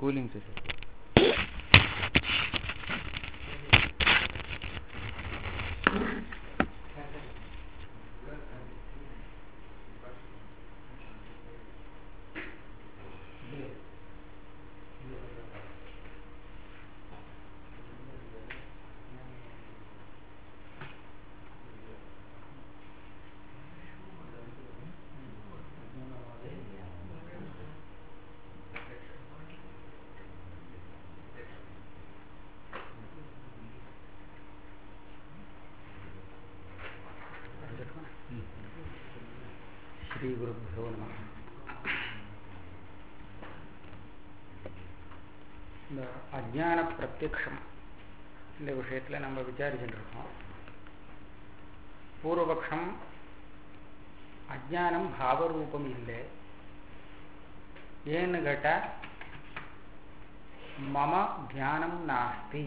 Cooling sir ஸ்ரீகுருப்போ நம இந்த அஜான பிரத்யக்ஷம் இந்த விஷயத்தில் நம்ம விசாரிச்சுட்டு இருக்கோம் பூர்வபக்ஷம் அஜானம் பாவரூபம் இல்லை ஏன்னு கேட்டால் மம தியானம் நாஸ்தி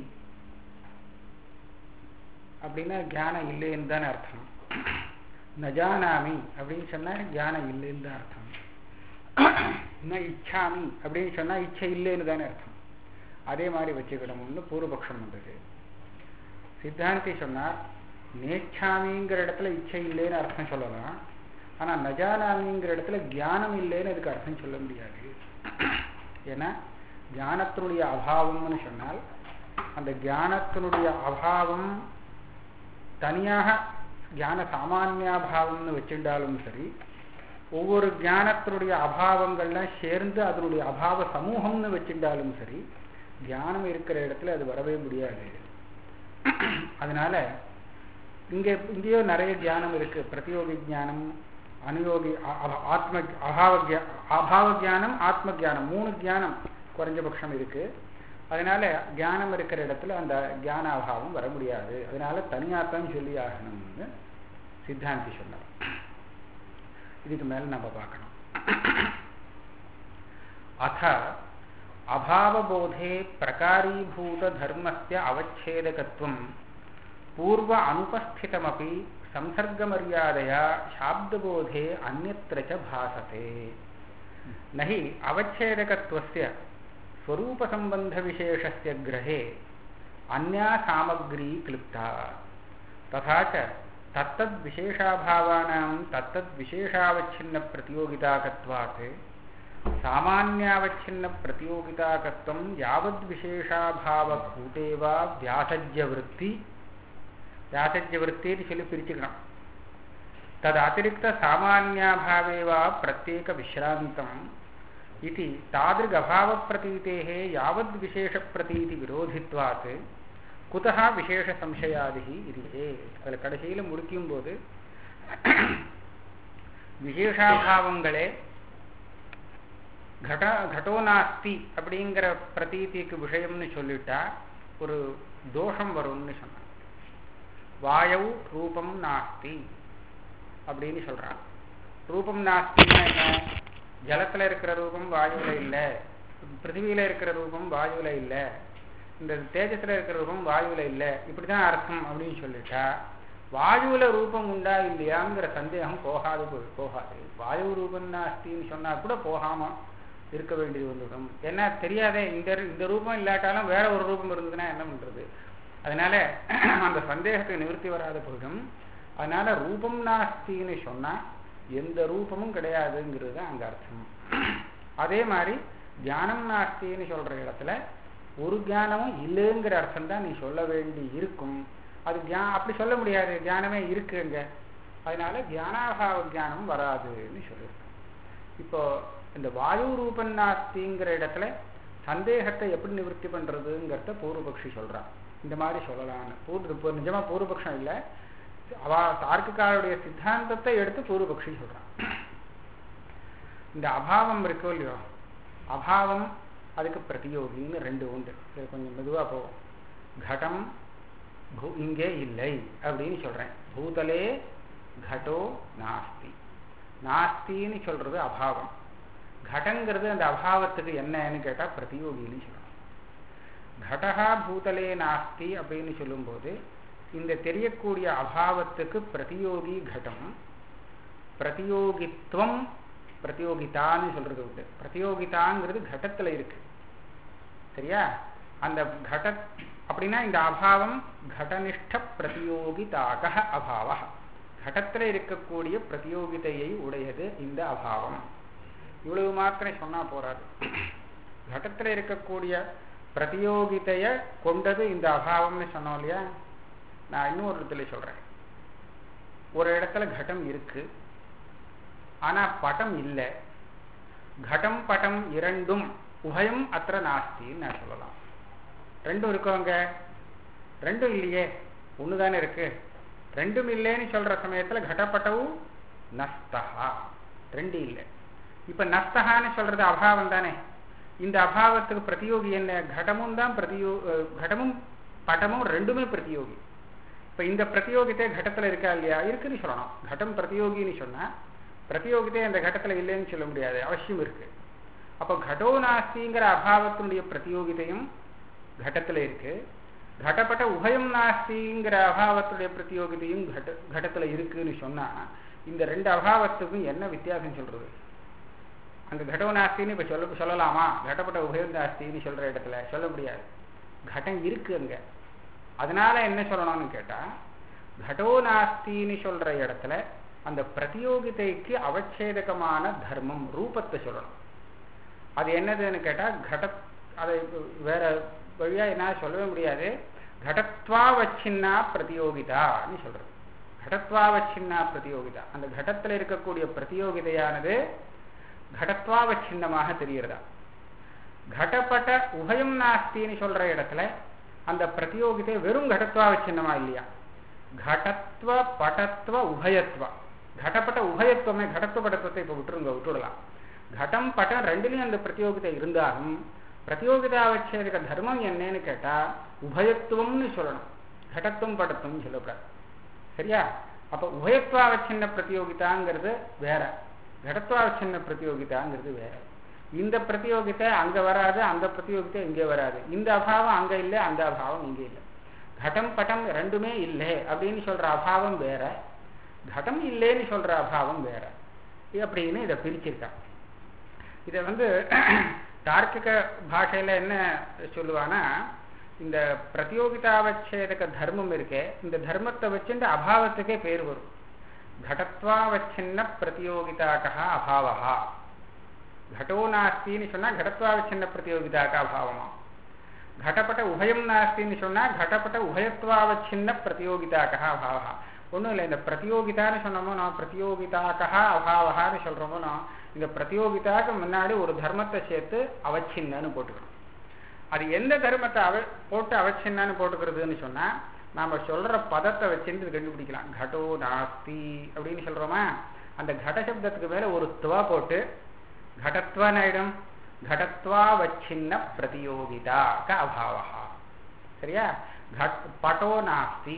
அப்படின்னா தியானம் இல்லைன்னு தானே அர்த்தம் நஜானாமி அப்படின்னு சொன்னால் தியானம் இல்லைன்னு தான் அர்த்தம் ந இச்சாமி அப்படின்னு சொன்னால் இச்சை இல்லைன்னு தானே அர்த்தம் அதே மாதிரி வச்சுக்கிடணும்னு பூர்வபக்ஷம் வந்தது சித்தாந்தி சொன்னார் நேச்சாமிங்கிற இடத்துல இச்சை இல்லைன்னு அர்த்தம் சொல்லலாம் ஆனால் நஜானாமிங்கிற இடத்துல தியானம் இல்லைன்னு அதுக்கு அர்த்தம் சொல்ல முடியாது ஏன்னா தியானத்தினுடைய அபாவம்னு சொன்னால் அந்த தியானத்தினுடைய அபாவம் தனியாக ஞான சாமானியாபாவம்னு வச்சுட்டாலும் சரி ஒவ்வொரு ஞானத்தினுடைய அபாவங்கள்லாம் சேர்ந்து அதனுடைய அபாவ சமூகம்னு வச்சுட்டாலும் சரி தியானம் இருக்கிற இடத்துல அது வரவே முடியாது அதனால இங்கே இங்கேயோ நிறைய தியானம் இருக்கு பிரதியோகி ஜானம் அனுயோகி ஆத்ம அபாவ அபாவ ஜானம் ஆத்ம ஜானம் மூணு ஜானம் குறைஞ்சபட்சம் இருக்கு அதனால தியானம் இருக்கிற இடத்துல அந்த தியான அபாவம் வர முடியாது அதனால தனியாத்தான் சொல்லி ஆகணும்னு சித்தாந்தி சொன்னார் இதுக்கு மேல நம்ம பார்க்கணும் அத அபாவபோதே பிரகாரீபூத தர்மஸ்ய அவச்சேதகத்துவம் பூர்வ அனுபஸ்திதமபி संसर्गमर्यादया शाब्दबोधे अन्यत्र च भासते न हि अवच्छेदकत्वस्य स्वरूपसम्बन्धविशेषस्य ग्रहे अन्या सामग्री क्लिप्ता तथा च तत्तद्विशेषाभावानां तत्तद्विशेषावच्छिन्नप्रतियोगिताकत्वात् सामान्यावच्छिन्नप्रतियोगिताकत्वं यावद्विशेषाभावभूते वा व्यासज्यवृत्ति व्यासज्यवृत्ति சொல்லி பிரிச்சுக்கலாம் तदतिरिक्तसामान्याभावे वा प्रत्येकविश्रान्तम् इति तादृगभावप्रतीतेः यावद्विशेषप्रतीतिविरोधित्वात् குதா விசேஷ சம்சயாதிகி இது அதில் கடைசியில் முடிக்கும் போது விசேஷாபாவங்களே கட கடோ நாஸ்தி அப்படிங்கிற பிரதீதிக்கு விஷயம்னு சொல்லிட்டா ஒரு தோஷம் வரும்னு சொன்னான் வாயவு ரூபம் நாஸ்தி அப்படின்னு சொல்றான் ரூபம் நாஸ்தின்னா என்ன ஜலத்துல இருக்கிற ரூபம் வாயுவில் இல்லை பிருத்திவியில இருக்கிற ரூபம் வாயுவில் இல்லை இந்த தேஜத்துல இருக்கிற ரூபம் வாயுவில் இல்லை இப்படிதான் அர்த்தம் அப்படின்னு சொல்லிட்டா வாயுவில் ரூபம் உண்டா இல்லையாங்கிற சந்தேகம் போகாது போகாது வாயு ரூபம் நாஸ்தின்னு சொன்னா கூட போகாம இருக்க வேண்டியது வந்துவிடும் ஏன்னா தெரியாதே இந்த இந்த ரூபம் இல்லாட்டாலும் வேற ஒரு ரூபம் இருந்ததுன்னா என்ன பண்றது அதனால அந்த சந்தேகத்தை நிவர்த்தி வராத போயிடும் அதனால ரூபம் நாஸ்தின்னு சொன்னா எந்த ரூபமும் கிடையாதுங்கிறது அங்க அர்த்தம் அதே மாதிரி தியானம் நாஸ்தின்னு சொல்ற இடத்துல ஒரு தியானமும் இல்லைங்கிற அர்த்தம் தான் நீ சொல்ல வேண்டி இருக்கும் அது தியா அப்படி சொல்ல முடியாது தியானமே இருக்குங்க அதனால தியானாபாவ தியானம் வராதுன்னு சொல்லியிருக்கோம் இப்போ இந்த வாயு ரூபன் நாஸ்திங்கிற இடத்துல சந்தேகத்தை எப்படி நிவர்த்தி பண்றதுங்கிறத பூர்வபக்ஷி சொல்றான் இந்த மாதிரி சொல்லலாம்னு பூர்வ நிஜமா பூர்வபக்ஷம் இல்லை அவ தார்க்கிகாருடைய சித்தாந்தத்தை எடுத்து பூர்வபக்ஷி சொல்றான் இந்த அபாவம் இருக்கோ இல்லையோ அபாவம் அதுக்கு பிரதியோகின்னு ரெண்டு உண்டு இது கொஞ்சம் மெதுவா போகும் கடம் பூ இங்கே இல்லை அப்படின்னு சொல்றேன் பூதலே கடோ நாஸ்தி நாஸ்தின்னு சொல்றது அபாவம் கடங்கிறது அந்த அபாவத்துக்கு என்னன்னு கேட்டா பிரதியோகின்னு சொல்லணும் கடகா பூதலே நாஸ்தி அப்படின்னு சொல்லும்போது இந்த தெரியக்கூடிய அபாவத்துக்கு பிரதியோகி கடம் பிரதியோகித்துவம் பிரதியோகிதான்னு சொல்றது உண்டு பிரதியோகிதாங்கிறது கடத்துல இருக்கு சரியா அந்த கட அப்படின்னா இந்த அபாவம் கடனிஷ்ட பிரதியோகிதாக அபாவ கடத்துல இருக்கக்கூடிய பிரதியோகிதையை உடையது இந்த அபாவம் இவ்வளவு மாத்திரம் சொன்னா போறாது கடத்துல இருக்கக்கூடிய பிரதியோகிதைய கொண்டது இந்த அபாவம்னு சொன்னோம் இல்லையா நான் இன்னொரு இடத்துல சொல்றேன் ஒரு இடத்துல கடம் இருக்கு ஆனா படம் இல்லை கடம் படம் இரண்டும் உபயம் அത്ര நாஸ்தின்னு நான் சொல்லலாம் ரெண்டும் இருக்கவங்க ரெண்டும் இல்லையே ஒன்று தானே இருக்கு ரெண்டும் இல்லைன்னு சொல்ற சமயத்துல கடப்பட்டவும் நஸ்தகா ரெண்டு இல்லை இப்ப நஸ்தகான்னு சொல்றது அபாவம் தானே இந்த அபாவத்துக்கு பிரதியோகி என்ன கடமும் தான் பிரதியோ கடமும் படமும் ரெண்டுமே பிரதியோகி இப்ப இந்த பிரதியோகித்தை கடத்துல இருக்கா இல்லையா இருக்குன்னு சொல்லணும் கடம் பிரதியோகின்னு சொன்னா பிரதியோகித்தை அந்த கடத்துல இல்லைன்னு சொல்ல முடியாது அவசியம் இருக்கு அப்போ கடோ நாஸ்திங்கிற அபாவத்தினுடைய பிரதியோகிதையும் கடத்துல இருக்கு கடப்பட்ட உபயம் நாஸ்திங்கிற அபாவத்துடைய பிரதியோகிதையும் கட கடத்துல இருக்குன்னு சொன்னா இந்த ரெண்டு அபாவத்துக்கும் என்ன வித்தியாசம் சொல்றது அங்க கடோ நாஸ்தின்னு இப்ப சொல்ல சொல்லலாமா கடப்பட்ட உபயம் நாஸ்தின்னு சொல்ற இடத்துல சொல்ல முடியாது கடம் இருக்கு அங்க அதனால என்ன சொல்லணும்னு கேட்டா கடோ நாஸ்தின்னு சொல்ற இடத்துல அந்த பிரதியோகிதைக்கு அவச்சேதகமான தர்மம் ரூபத்தை சொல்லணும் அது என்னதுன்னு கேட்டா கட அதை வேற வழியா என்ன சொல்லவே முடியாது கடத்வாவச்சின்னா பிரதியோகிதான்னு சொல்றது கடத்வாவச்சின்னா பிரதியோகிதா அந்த கடத்துல இருக்கக்கூடிய பிரதியோகிதையானது கடத்வாவச்சின்னமாக தெரிகிறதா கடப்பட்ட உபயம் நாஸ்தின்னு சொல்ற இடத்துல அந்த பிரதியோகிதை வெறும் கடத்வாவச்சின்னமா இல்லையா கடத்வ படத்வ உபயத்வா கடப்பட்ட உபயத்துவமே கடத்துவ படத்துவத்தை இப்ப விட்டுருங்க விட்டுடலாம் கடம் பட்டம் ரெண்டுலையும் அந்த பிரதியோகிதை இருந்தாலும் பிரதியோகிதாவச்சேதக தர்மம் என்னன்னு கேட்டா உபயத்துவம்னு சொல்லணும் கடத்துவம் படத்துவம் சொல்லக்கூடாது சரியா அப்ப உபயத்வாவச்சின்ன பிரதியோகிதாங்கிறது வேற கடத்வாவச்சின்ன பிரதியோகிதாங்கிறது வேற இந்த பிரதியோகித்தை அங்க வராது அந்த பிரதியோகித்தை இங்க வராது இந்த அபாவம் அங்க இல்லை அந்த அபாவம் இங்க இல்லை கடம் பட்டம் ரெண்டுமே இல்லை அப்படின்னு சொல்ற அபாவம் வேற கடம் இல்லைன்னு சொல்ற அபாவம் வேற அப்படின்னு இதை பிரிச்சிருக்காங்க இதை வந்து தார்க்கிக பாஷையில என்ன சொல்லுவானா இந்த பிரதியோகிதாவச்சேதக தர்மம் இருக்கே இந்த தர்மத்தை வச்சுட்டு அபாவத்துக்கே பேர் வரும் கடத்வாவச்சின்ன பிரதியோகிதாக அபாவா கடோ நாஸ்தின்னு சொன்னா கடத்வாவச்சின்ன பிரதியோகிதாக அபாவமா கடப்பட்ட உபயம் நாஸ்தின்னு சொன்னா கடப்பட்ட உபயத்வாவச்சின்ன பிரதியோகிதாக அபாவா ஒன்றும் இல்லை இந்த பிரதியோகிதான்னு சொன்னோமோ நான் பிரதியோகிதாக அபாவகான்னு சொல்றோமோ நான் இந்த பிரதியோகிதாக்கு முன்னாடி ஒரு தர்மத்தை சேர்த்து அவச்சின்னு போட்டுக்கணும் அது எந்த தர்மத்தை அவ போட்டு அவச்சின்னு போட்டுக்கிறதுன்னு சொன்னா நாம சொல்ற பதத்தை வச்சுட்டு கண்டுபிடிக்கலாம் கடோ நாஸ்தி அப்படின்னு சொல்றோமா அந்த கட சப்தத்துக்கு மேல ஒரு துவா போட்டு கடத்வான் ஆயிடும் கடத்வா வச்சின்ன பிரதியோகிதா க அபாவா சரியா பட்டோ நாஸ்தி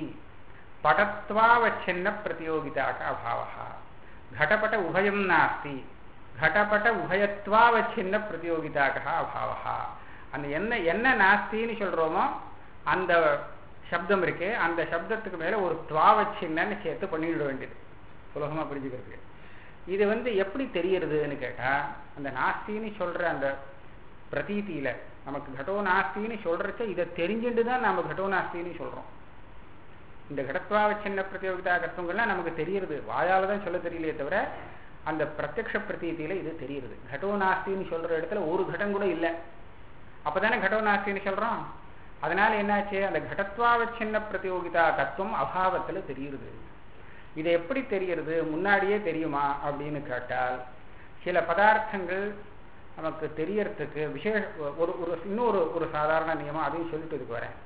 படத்வாவச்சின்ன பிரதியோகிதாக அபாவா घटपट उभयं नास्ति घटपट உபயத்வாவச்சின்ன பிரதியோகிதாக அபாவா அந்த என்ன என்ன நாஸ்தின்னு சொல்றோமோ அந்த சப்தம் இருக்கே அந்த சப்தத்துக்கு மேல ஒரு துவாவச்சின்னு சேர்த்து பண்ணிவிட வேண்டியது சுலகமா புரிஞ்சுக்கிறதுக்கு இது வந்து எப்படி தெரியறதுன்னு கேட்டா அந்த நாஸ்தின்னு சொல்ற அந்த பிரதீதியில நமக்கு கடோ நாஸ்தின்னு சொல்றச்ச இதை தெரிஞ்சுட்டு தான் நாம கடோ நாஸ்தின்னு சொல்றோம் இந்த கடத்வாவச்சின்ன பிரதியோகிதா கத்துவங்கள்லாம் நமக்கு தெரியுது வாயால தான் சொல்ல தெரியலையே தவிர அந்த பிரத்யக்ஷ பிரதீதியில இது தெரியுது கடோ நாஸ்தின்னு சொல்ற இடத்துல ஒரு கடம் கூட இல்லை அப்பதானே கடோ நாஸ்தின்னு சொல்றோம் அதனால என்னாச்சு அந்த கடத்வாவச்சின்ன பிரதியோகிதா தத்துவம் அபாவத்துல தெரியுது இது எப்படி தெரியுது முன்னாடியே தெரியுமா அப்படின்னு கேட்டால் சில பதார்த்தங்கள் நமக்கு தெரியறதுக்கு விசேஷ ஒரு ஒரு இன்னொரு ஒரு சாதாரண நியமம் அதையும் சொல்லிட்டு இதுக்கு வரேன்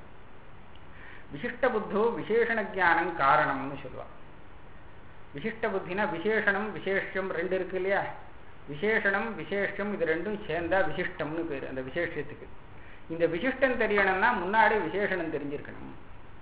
விசிஷ்ட புத்தோ விசேஷண ஜானம் காரணம்னு சொல்லுவான் விசிஷ்ட புத்தினா விசேஷணம் விசேஷம் ரெண்டு இருக்கு இல்லையா விசேஷணம் விசேஷம் இது ரெண்டும் சேர்ந்தா விசிஷ்டம்னு பேர் அந்த விசேஷத்துக்கு இந்த விசிஷ்டம் தெரியணும்னா முன்னாடி விசேஷணம் தெரிஞ்சிருக்கணும்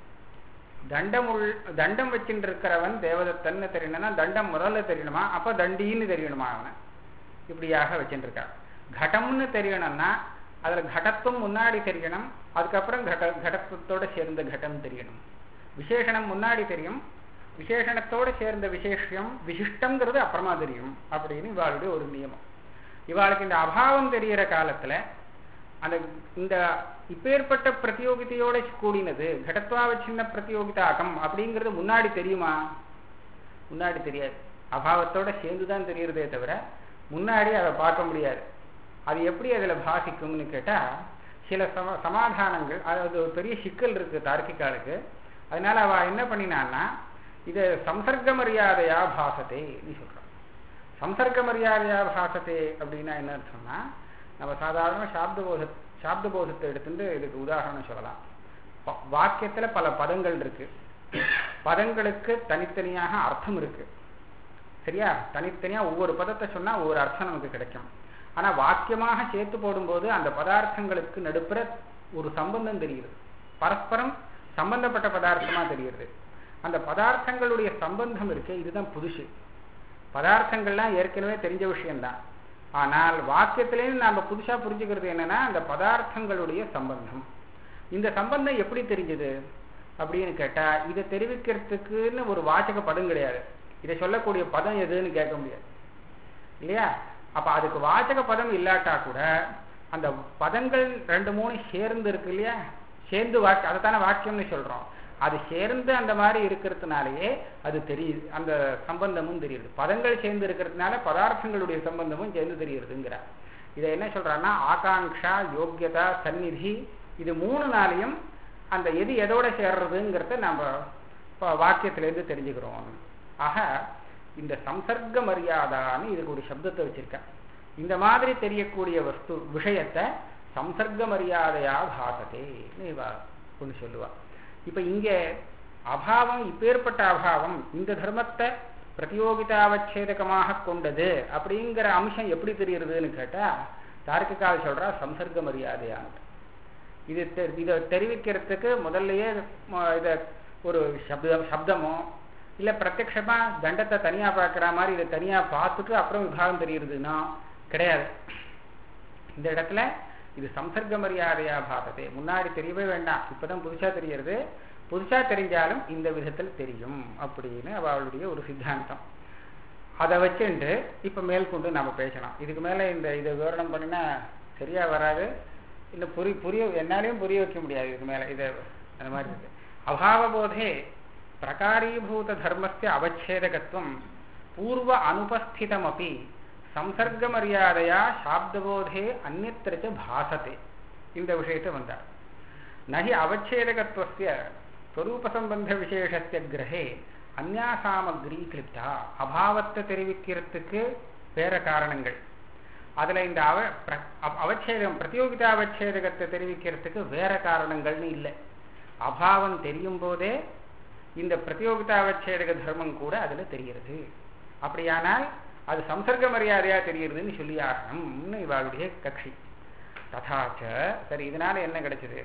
தண்டம் உள் தண்டம் வச்சுட்டு இருக்கிறவன் தேவதத்தன்னு தெரியணும்னா தண்டம் முதல்ல தெரியணுமா அப்ப தண்டின்னு தெரியணுமா அவனை இப்படியாக வச்சுட்டு இருக்கான் கடம்னு தெரியணும்னா அதுல கடத்துவம் முன்னாடி தெரியணும் அதுக்கப்புறம் கட கடத்துவத்தோட சேர்ந்த கடம் தெரியணும் விசேஷணம் முன்னாடி தெரியும் விசேஷணத்தோட சேர்ந்த விசேஷம் விசிஷ்டங்கிறது அப்புறமா தெரியும் அப்படின்னு இவாளுடைய ஒரு நியமம் இவாளுக்கு இந்த அபாவம் தெரிகிற காலத்துல அந்த இந்த இப்பேற்பட்ட பிரதியோகிதையோட கூடினது கடத்வாவச்சின்ன பிரதியோகிதாகம் அப்படிங்கிறது முன்னாடி தெரியுமா முன்னாடி தெரியாது அபாவத்தோட சேர்ந்து தான் தெரியுறதே தவிர முன்னாடி அதை பார்க்க முடியாது அது எப்படி அதில் பாசிக்கும்னு கேட்டால் சில சம சமாதானங்கள் அதாவது ஒரு பெரிய சிக்கல் இருக்கு தார்க்கிகாலுக்கு அதனால அவ என்ன பண்ணினான்னா இதை சம்சர்க்க மரியாதையா பாசத்தே நீ சொல்றான் சம்சர்க்க மரியாதையா பாசத்தே அப்படின்னா என்ன அர்த்தம்னா நம்ம சாதாரண சாப்தபோத சாப்தபோதத்தை எடுத்துட்டு இதுக்கு உதாரணம் சொல்லலாம் ப- வாக்கியத்துல பல பதங்கள் இருக்கு பதங்களுக்கு தனித்தனியாக அர்த்தம் இருக்கு சரியா தனித்தனியா ஒவ்வொரு பதத்தை சொன்னா ஒவ்வொரு அர்த்தம் நமக்கு கிடைக்கும் ஆனா வாக்கியமாக சேர்த்து போடும்போது அந்த பதார்த்தங்களுக்கு நடுப்புற ஒரு சம்பந்தம் தெரியுது பரஸ்பரம் சம்பந்தப்பட்ட பதார்த்தமா தெரியுது அந்த பதார்த்தங்களுடைய சம்பந்தம் இருக்கு இதுதான் புதுசு பதார்த்தங்கள்லாம் ஏற்கனவே தெரிஞ்ச விஷயம்தான் ஆனால் வாக்கியத்திலேயும் நாம புதுசா புரிஞ்சுக்கிறது என்னன்னா அந்த பதார்த்தங்களுடைய சம்பந்தம் இந்த சம்பந்தம் எப்படி தெரிஞ்சது அப்படின்னு கேட்டா இதை தெரிவிக்கிறதுக்குன்னு ஒரு வாச்சக பதம் கிடையாது இதை சொல்லக்கூடிய பதம் எதுன்னு கேட்க முடியாது இல்லையா அப்ப அதுக்கு வாச்சக பதம் இல்லாட்டா கூட அந்த பதங்கள் ரெண்டு மூணு சேர்ந்து இருக்கு இல்லையா சேர்ந்து வாக்கியம் அதைத்தானே வாக்கியம்னு சொல்றோம் அது சேர்ந்து அந்த மாதிரி இருக்கிறதுனாலயே அது தெரியுது அந்த சம்பந்தமும் தெரியுது பதங்கள் சேர்ந்து இருக்கிறதுனால பதார்த்தங்களுடைய சம்பந்தமும் சேர்ந்து தெரியுதுங்கிறார் இதை என்ன சொல்றாருன்னா ஆகாங்ஷா யோக்கியதா சந்நிதி இது மூணு நாளையும் அந்த எது எதோட சேர்றதுங்கிறத நம்ம ப- வாக்கியத்திலேருந்து தெரிஞ்சுக்கிறோம் ஆக இந்த சம்சர்க்க மரியாதான்னு இதுக்கு ஒரு சப்தத்தை வச்சிருக்கேன் இந்த மாதிரி தெரியக்கூடிய வஸ்து விஷயத்தை சம்சர்க்க மரியாதையா பாசதே இவ ஒன்று சொல்லுவா இப்ப இங்க அபாவம் இப்பேற்பட்ட அபாவம் இந்த தர்மத்தை பிரதியோகிதாவச்சேதகமாக கொண்டது அப்படிங்கிற அம்சம் எப்படி தெரியுறதுன்னு கேட்டா தார்க்கிகால் சொல்றா சம்சர்க்க மரியாதையானது இது தெ- இதை தெரிவிக்கிறதுக்கு முதல்லயே ம- இத ஒரு சப்தம் சப்தமோ இல்ல பிரத்யக்ஷமா தண்டத்தை தனியா பார்க்கிற மாதிரி இதை தனியா பார்த்துட்டு அப்புறம் விபாகம் தெரியுறதுன்னா கிடையாது இந்த இடத்துல இது சம்சர்க்க மரியாதையா பாததே முன்னாடி தெரியவே வேண்டாம் இப்பதான் புதுசா தெரியறது புதுசா தெரிஞ்சாலும் இந்த விதத்தில் தெரியும் அப்படின்னு அவளுடைய ஒரு சித்தாந்தம் அதை வச்சுட்டு இப்ப மேற்கொண்டு நாம பேசலாம் இதுக்கு மேல இந்த இதை விவரணம் பண்ணினா சரியா வராது இல்ல புரி புரிய என்னாலையும் புரிய வைக்க முடியாது இதுக்கு மேல இதை அந்த மாதிரி இருக்கு அபாவபோதே பிரகாரீபூத தர்மஸ்ய அவச்சேதகத்துவம் பூர்வ அனுபஸ்திதமபி சம்சர்க்க மரியாதையா சாப்தபோதே அந்நத்திரச்ச பாசத்தே இந்த விஷயத்தை வந்தார் நகி அவச்சேதகத்துவஸ்ய ஸ்வரூபசம்பந்த விசேஷஸ்ய கிரகே அந்யா சாமக்ரி கிளிப்தா அபாவத்தை தெரிவிக்கிறதுக்கு வேற காரணங்கள் அதுல இந்த அவ பிர- அவ- அவச்சேதம் பிரதியோகிதா அவச்சேதகத்தை தெரிவிக்கிறதுக்கு வேற காரணங்கள்னு இல்லை அபாவம் தெரியும் போதே இந்த பிரதியோகிதா அவச்சேதக தர்மம் கூட அதுல தெரிகிறது அப்படியானால் அது சம்சர்க்க மரியாதையா தெரியுதுன்னு சொல்லி ஆகணும்னு இவாளுடைய கட்சி ததாச்ச சரி இதனால என்ன கிடைச்சது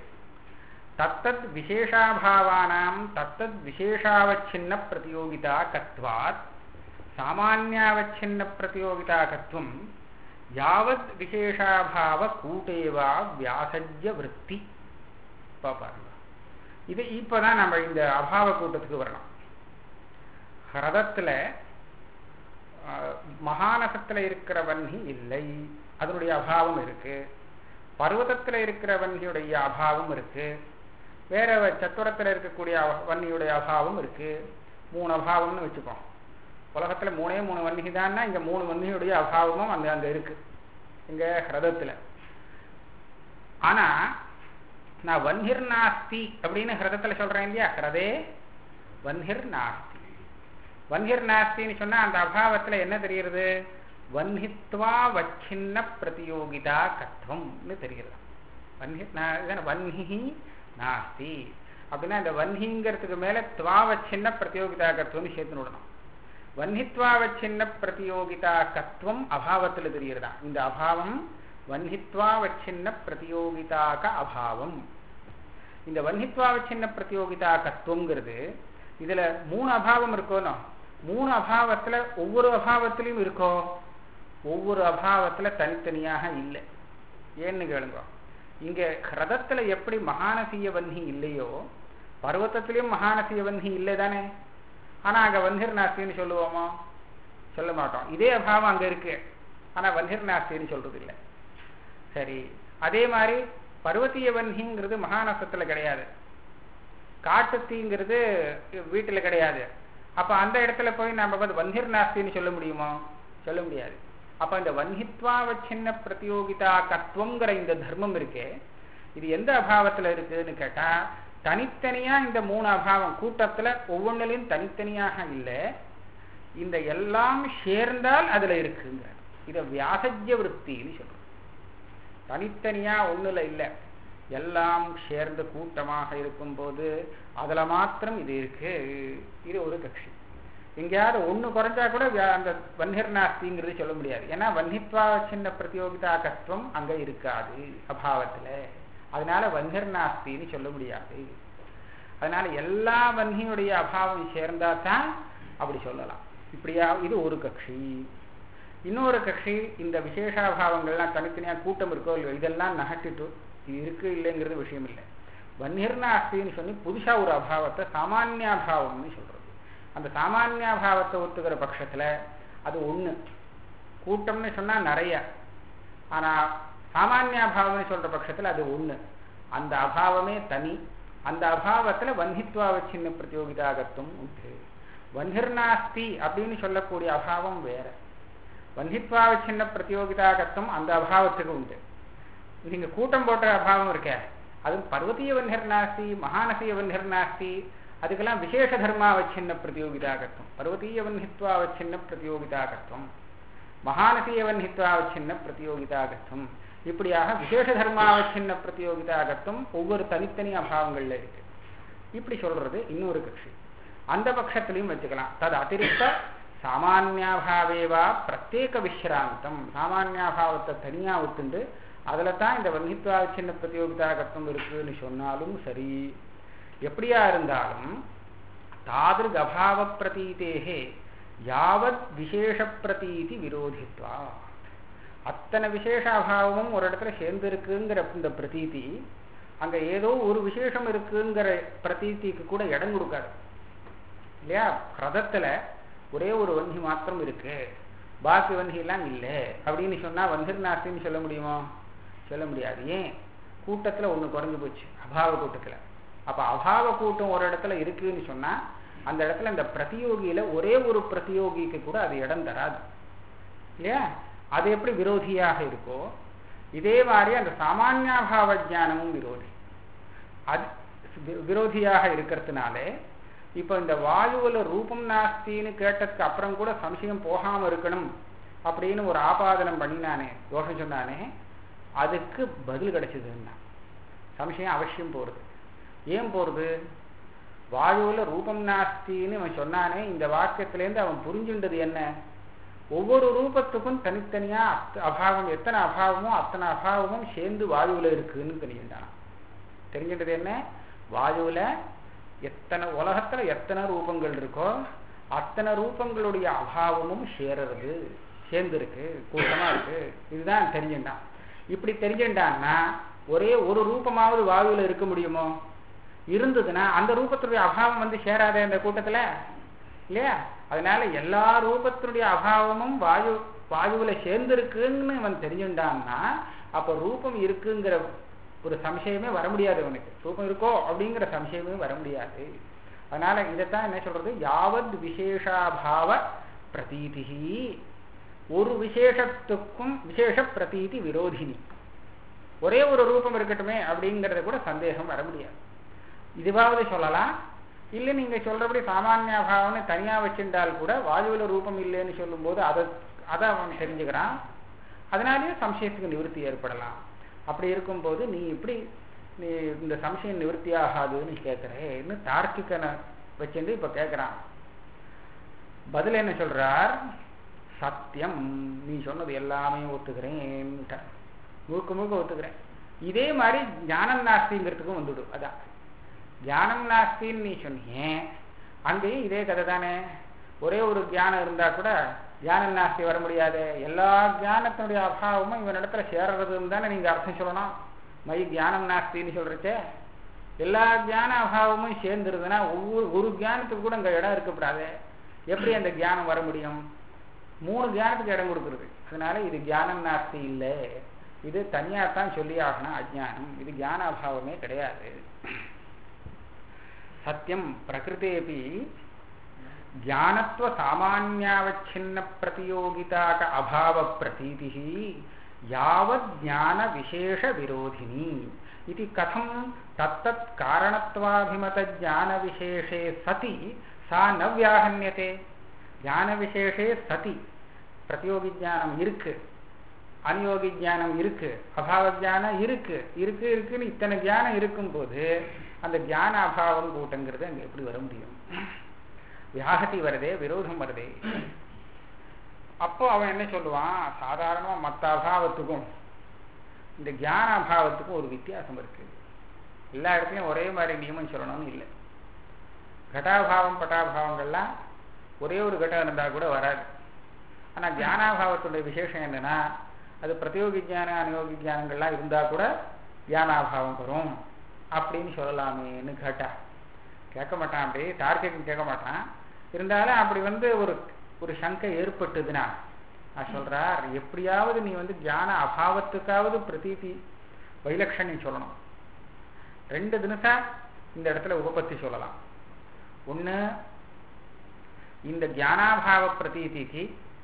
தத்தத் விசேஷாபாவானாம் தத்தத் விசேஷாவச்சின்ன பிரதியோகிதா கத்வாத் சாமானியாவச்சின்ன பிரதியோகிதா கத்வம் யாவத் விசேஷாபாவ கூட்டேவா வியாசஜ்ய விற்பி பாருங்க இது இப்பதான் நம்ம இந்த அபாவ கூட்டத்துக்கு வரணும் ஹரதத்துல ஆஹ், மகாநசத்துல இருக்கிற வன்னி இல்லை அதனுடைய அபாவம் இருக்கு பர்வதத்துல இருக்கிற வன்னியுடைய அபாவம் இருக்கு வேற வ- சத்துரத்துல இருக்கக்கூடிய அவ- வன்னியுடைய அபாவம் இருக்கு மூணு அபாவம்னு வச்சுப்போம் உலகத்துல மூணே மூணு வன்னிகை தான்னா இங்க மூணு வன்னியுடைய அபாவமும் அங்க அங்க இருக்கு இங்க ஹிரதத்துல ஆனா நான் வன்னிர் நாஸ்தி அப்படின்னு ஹிரதத்துல சொல்றேன் இல்லையா ஹிரதே வன்னிர் நாஸ்தி வன்னிர் நாஸ்தின்னு சொன்னா அந்த அபாவத்துல என்ன தெரியுறது வன்னித்வா வச்சின்ன பிரதியோகிதா கத்வம்னு தெரியுது வன்ஹி நா- இதானே வன்ஹி நாஸ்தி அப்படின்னா இந்த வன்ஹிங்கிறதுக்கு மேல துவாவச்சின்ன பிரதியோகிதா கத்துவம்னு சேர்த்து விடணும் வன்னித்வாவச்சின்ன பிரதியோகிதா கத்துவம் அபாவத்துல தெரியுறதா இந்த அபாவம் வன்னித்வாவச்சின்ன பிரதியோகிதாக அபாவம் இந்த வன்னித்வாவச்சின்ன பிரதியோகிதா கத்துவங்கிறது இதுல மூணு அபாவம் இருக்கோனோ மூணு அபாவத்துல ஒவ்வொரு அபாவத்திலையும் இருக்கோ ஒவ்வொரு அபாவத்துல தனித்தனியாக இல்லை ஏன்னு கேளுங்க இங்க ஹிரதத்துல எப்படி மகானசிய வன்னி இல்லையோ பர்வத்தத்திலையும் மகானசிய வன்னி இல்லை தானே ஆனா அங்க வன்னிர் நாஸ்தின்னு சொல்லுவோமோ சொல்ல மாட்டோம் இதே அபாவம் அங்க இருக்கு ஆனா வன்னிர் நாஸ்தின்னு சொல்றது இல்லை சரி அதே மாதிரி பர்வத்திய வன்னிங்கிறது மகாநசத்துல கிடையாது காட்டுத்தீங்கிறது வீட்டுல கிடையாது அப்ப அந்த இடத்துல போய் நம்ம வந்து வன்னிர் நாஸ்தின்னு சொல்ல முடியுமோ சொல்ல முடியாது அப்ப இந்த வன்னித்வாவச்சின்ன பிரதியோகிதா கத்துவங்கிற இந்த தர்மம் இருக்கே இது எந்த அபாவத்துல இருக்குன்னு கேட்டா தனித்தனியா இந்த மூணு அபாவம் கூட்டத்துல ஒவ்வொன்றிலையும் தனித்தனியாக இல்லை இந்த எல்லாம் சேர்ந்தால் அதுல இருக்குங்க இத வியாசஜ்ய விற்த்தின்னு சொல்றோம் தனித்தனியா ஒண்ணுல இல்லை எல்லாம் சேர்ந்து கூட்டமாக இருக்கும்போது அதுல மாத்திரம் இது இருக்கு இது ஒரு கட்சி எங்கேயாவது ஒண்ணு குறைஞ்சா கூட அந்த வன்னிர் நாஸ்திங்கிறது சொல்ல முடியாது ஏன்னா வன்னித்வா சின்ன பிரதியோகிதா கத்துவம் அங்க இருக்காது அபாவத்துல அதனால வன்னிர் நாஸ்தின்னு சொல்ல முடியாது அதனால எல்லா வன்னியுடைய அபாவம் சேர்ந்தா தான் அப்படி சொல்லலாம் இப்படியா இது ஒரு கட்சி இன்னொரு கட்சி இந்த விசேஷாபாவங்கள்லாம் தனித்தனியா கூட்டம் இருக்கோ இல்லையோ இதெல்லாம் நகட்டிட்டு இது இருக்கு இல்லைங்கிறது விஷயம் இல்லை வன்னிர்நாஸ்தின்னு சொல்லி புதுசா ஒரு அபாவத்தை சாமானியாபாவம்னு சொல்றது அந்த சாமானியாபாவத்தை ஒத்துக்கிற பட்சத்துல அது ஒண்ணு கூட்டம்னு சொன்னா நிறைய ஆனா சாமானியாபாவம்னு சொல்ற பட்சத்துல அது ஒண்ணு அந்த அபாவமே தனி அந்த அபாவத்துல வன்னித்வாவச்சின்ன பிரதியோகிதாகத்துவம் உண்டு வன்னிர்நாஸ்தி அப்படின்னு சொல்லக்கூடிய அபாவம் வேற வன்னித்வாவச்சின்ன பிரதியோகிதாகத்துவம் அந்த அபாவத்துக்கு உண்டு நீங்க கூட்டம் போட்ட அபாவம் இருக்க அதுவும் பர்வதீய வன்னிர் நாஸ்தி மகானசிய வன்னிர் நாஸ்தி அதுக்கெல்லாம் விசேஷ தர்மாவச்சின்ன பிரதியோகிதாகத்துவம் பர்வதீய வன்னித்வாவச்சின்ன பிரதியோகிதாகத்துவம் மகானசிய வன்னித்வாவச்சின்ன பிரதியோகிதாகத்துவம் இப்படியாக விசேஷ தர்மாவச்சின்ன பிரதியோகிதாகத்துவம் ஒவ்வொரு தனித்தனி அபாவங்கள்ல இருக்கு இப்படி சொல்றது இன்னொரு கட்சி அந்த பட்சத்திலையும் வச்சுக்கலாம் தது அதிருப்த சாமானியாபாவேவா பிரத்யேக விஸ்ராந்தம் சாமானியாபாவத்தை தனியா விட்டுண்டு அதுல தான் இந்த வன்னித்வா சின்ன பிரதியோகிதாகத்துவம் இருக்குன்னு சொன்னாலும் சரி எப்படியா இருந்தாலும் தாதிருக் அபாவ பிரதீதேகே யாவத் விசேஷ பிரதீதி விரோதித்வா அத்தனை விசேஷ அபாவமும் ஒரு இடத்துல சேர்ந்து இருக்குங்கிற இந்த பிரதீதி அங்க ஏதோ ஒரு விசேஷம் இருக்குங்கிற பிரதீதிக்கு கூட இடம் கொடுக்காது இல்லையா ரதத்துல ஒரே ஒரு வன்கி மாத்திரம் இருக்கு பாக்கி வன்கி எல்லாம் இல்லை அப்படின்னு சொன்னா வன்கிர் நாஸ்தின்னு சொல்ல முடியுமோ சொல்ல முடியாது ஏன் கூட்டத்துல ஒண்ணு குறைஞ்சு போச்சு அபாவ கூட்டத்துல அப்ப அபாவ கூட்டம் ஒரு இடத்துல இருக்குன்னு சொன்னா அந்த இடத்துல இந்த பிரதியோகியில ஒரே ஒரு பிரதியோகிக்கு கூட அது இடம் தராது இல்லையா அது எப்படி விரோதியாக இருக்கோ இதே மாதிரி அந்த சாமானியாபாவ ஜானமும் விரோதி அது விரோதியாக இருக்கிறதுனாலே இப்ப இந்த வாயுவுல ரூபம் நாஸ்தின்னு கேட்டதுக்கு அப்புறம் கூட சம்சயம் போகாம இருக்கணும் அப்படின்னு ஒரு ஆபாதனம் பண்ணினானே தோஷம் சொன்னானே அதுக்கு பதில் கிடைச்சதுன்னா சம்சயம் அவசியம் போறது ஏன் போறது வாயுவுல ரூபம் நாஸ்தின்னு அவன் சொன்னானே இந்த வாக்கியத்திலேருந்து அவன் புரிஞ்சுண்டது என்ன ஒவ்வொரு ரூபத்துக்கும் தனித்தனியா அபாவம் எத்தனை அபாவமோ அத்தனை அபாவமும் சேர்ந்து வாயுவுல இருக்குன்னு தெரிஞ்சுட்டான் தெரிஞ்சிட்டது என்ன வாயுவுல எத்தனை உலகத்துல எத்தனை ரூபங்கள் இருக்கோ அத்தனை ரூபங்களுடைய அபாவமும் சேருறது சேர்ந்து இருக்கு கூட்டமா இருக்கு இதுதான் தெரிஞ்சுட்டான் இப்படி தெரிஞ்சுட்டான்னா ஒரே ஒரு ரூபமாவது வாயுல இருக்க முடியுமோ இருந்ததுன்னா அந்த ரூபத்துடைய அபாவம் வந்து சேராதே அந்த கூட்டத்துல இல்லையா அதனால எல்லா ரூபத்தினுடைய அபாவமும் வாயு வாயுவுல சேர்ந்திருக்குன்னு அவன் தெரிஞ்சுட்டான்னா அப்ப ரூபம் இருக்குங்கிற ஒரு சம்சயமே வர முடியாது அவனுக்கு ரூபம் இருக்கோ அப்படிங்கிற சம்சயமே வர முடியாது அதனால இதைத்தான் என்ன சொல்றது யாவத் விசேஷாபாவ பிரதீதி ஒரு விசேஷத்துக்கும் விசேஷ பிரதீதி விரோதினி ஒரே ஒரு ரூபம் இருக்கட்டுமே அப்படிங்கறத கூட சந்தேகம் வர முடியாது இதுவாவது சொல்லலாம் இல்லை நீங்க சொல்றபடி சாமானியாபாவம்னு தனியா வச்சிருந்தால் கூட வாயுவில ரூபம் இல்லைன்னு சொல்லும்போது அதை அதை அவன் தெரிஞ்சுக்கிறான் அதனாலேயே சம்சயத்துக்கு நிவர்த்தி ஏற்படலாம் அப்படி இருக்கும்போது நீ இப்படி நீ இந்த சம்சயம் நிவர்த்தி ஆகாதுன்னு கேட்கிறேன்னு தார்க்கிகனை வச்சிருந்து இப்ப கேட்கிறான் பதில் என்ன சொல்றார் சத்தியம் நீ சொன்னது எல்லாமே ஒத்துக்கிறேன் முழுக்க முழுக்க ஒத்துக்கிறேன் இதே மாதிரி ஞானம் நாஸ்திங்கிறதுக்கும் வந்துடும் அதான் தியானம் நாஸ்தின்னு நீ சொன்னீங்க அங்கேயும் இதே கதை தானே ஒரே ஒரு தியானம் இருந்தா கூட தியானம் நாஸ்தி வர முடியாது எல்லா தியானத்தினுடைய அபாவமும் இவன் இடத்துல சேர்றதுன்னு தானே நீங்க அர்த்தம் சொல்லணும் மை தியானம் நாஸ்தின்னு சொல்றச்சே எல்லா தியான அபாவமும் சேர்ந்துருதுன்னா ஒவ்வொரு ஒரு தியானத்துக்கு கூட அங்க இடம் இருக்கக்கூடாது எப்படி அந்த தியானம் வர முடியும் மூணு தியானத்துக்கு இடம் கொடுக்குறது அதனால இது தியானம் நாஸ்தி இல்லை இது தனியாக தான் சொல்லி ஆகணும் அஜ்ஞானம் இது ஞான அபாவமே கிடையாது சத்தியம் பிரகிருதேபி ஞானத்துவ சாமானியாவச்சின்ன பிரதியோகிதாக அபாவ பிரதீதி யாவத் ஞான விசேஷ விரோதினி இது கதம் தத்தத் காரணத்வாபிமத ஞான விசேஷே சதி சா ந வியாகன்யதே ஞான விசேஷே சதி பிரதியோகி ஞானம் இருக்கு அனுயோகி ஞானம் இருக்கு அபாவ ஞானம் இருக்கு இருக்கு இருக்குன்னு இத்தனை ஞானம் இருக்கும்போது அந்த ஞான அபாவம் கூட்டங்கிறது அங்கே எப்படி வர முடியும் வியாகதி வருதே விரோதம் வருதே அப்போ அவன் என்ன சொல்லுவான் சாதாரணமாக மற்ற அபாவத்துக்கும் இந்த ஞான அபாவத்துக்கும் ஒரு வித்தியாசம் இருக்கு எல்லா இடத்துலையும் ஒரே மாதிரி நியமம் சொல்லணும்னு இல்லை கட்டாபாவம் பட்டாபாவங்கள்லாம் ஒரே ஒரு கட்டம் இருந்தால் கூட வராது ஆனால் ஞானாபாவத்துடைய விசேஷம் என்னன்னா அது பிரதியோகி ஜான அனுயோகி ஜானங்கள்லாம் இருந்தால் கூட ஞானாபாவம் வரும் அப்படின்னு சொல்லலாமேன்னு கேட்டா கேட்க மாட்டான் அப்படி தார்க்கிகம் கேட்க மாட்டான் இருந்தாலும் அப்படி வந்து ஒரு ஒரு சங்கை ஏற்பட்டுதுன்னா நான் சொல்றார் எப்படியாவது நீ வந்து ஞான அபாவத்துக்காவது பிரதீதி வைலட்சணியம் சொல்லணும் ரெண்டு தினசா இந்த இடத்துல உபபத்தி சொல்லலாம் ஒன்று இந்த ஞானாபாவ பிரதீதிக்கு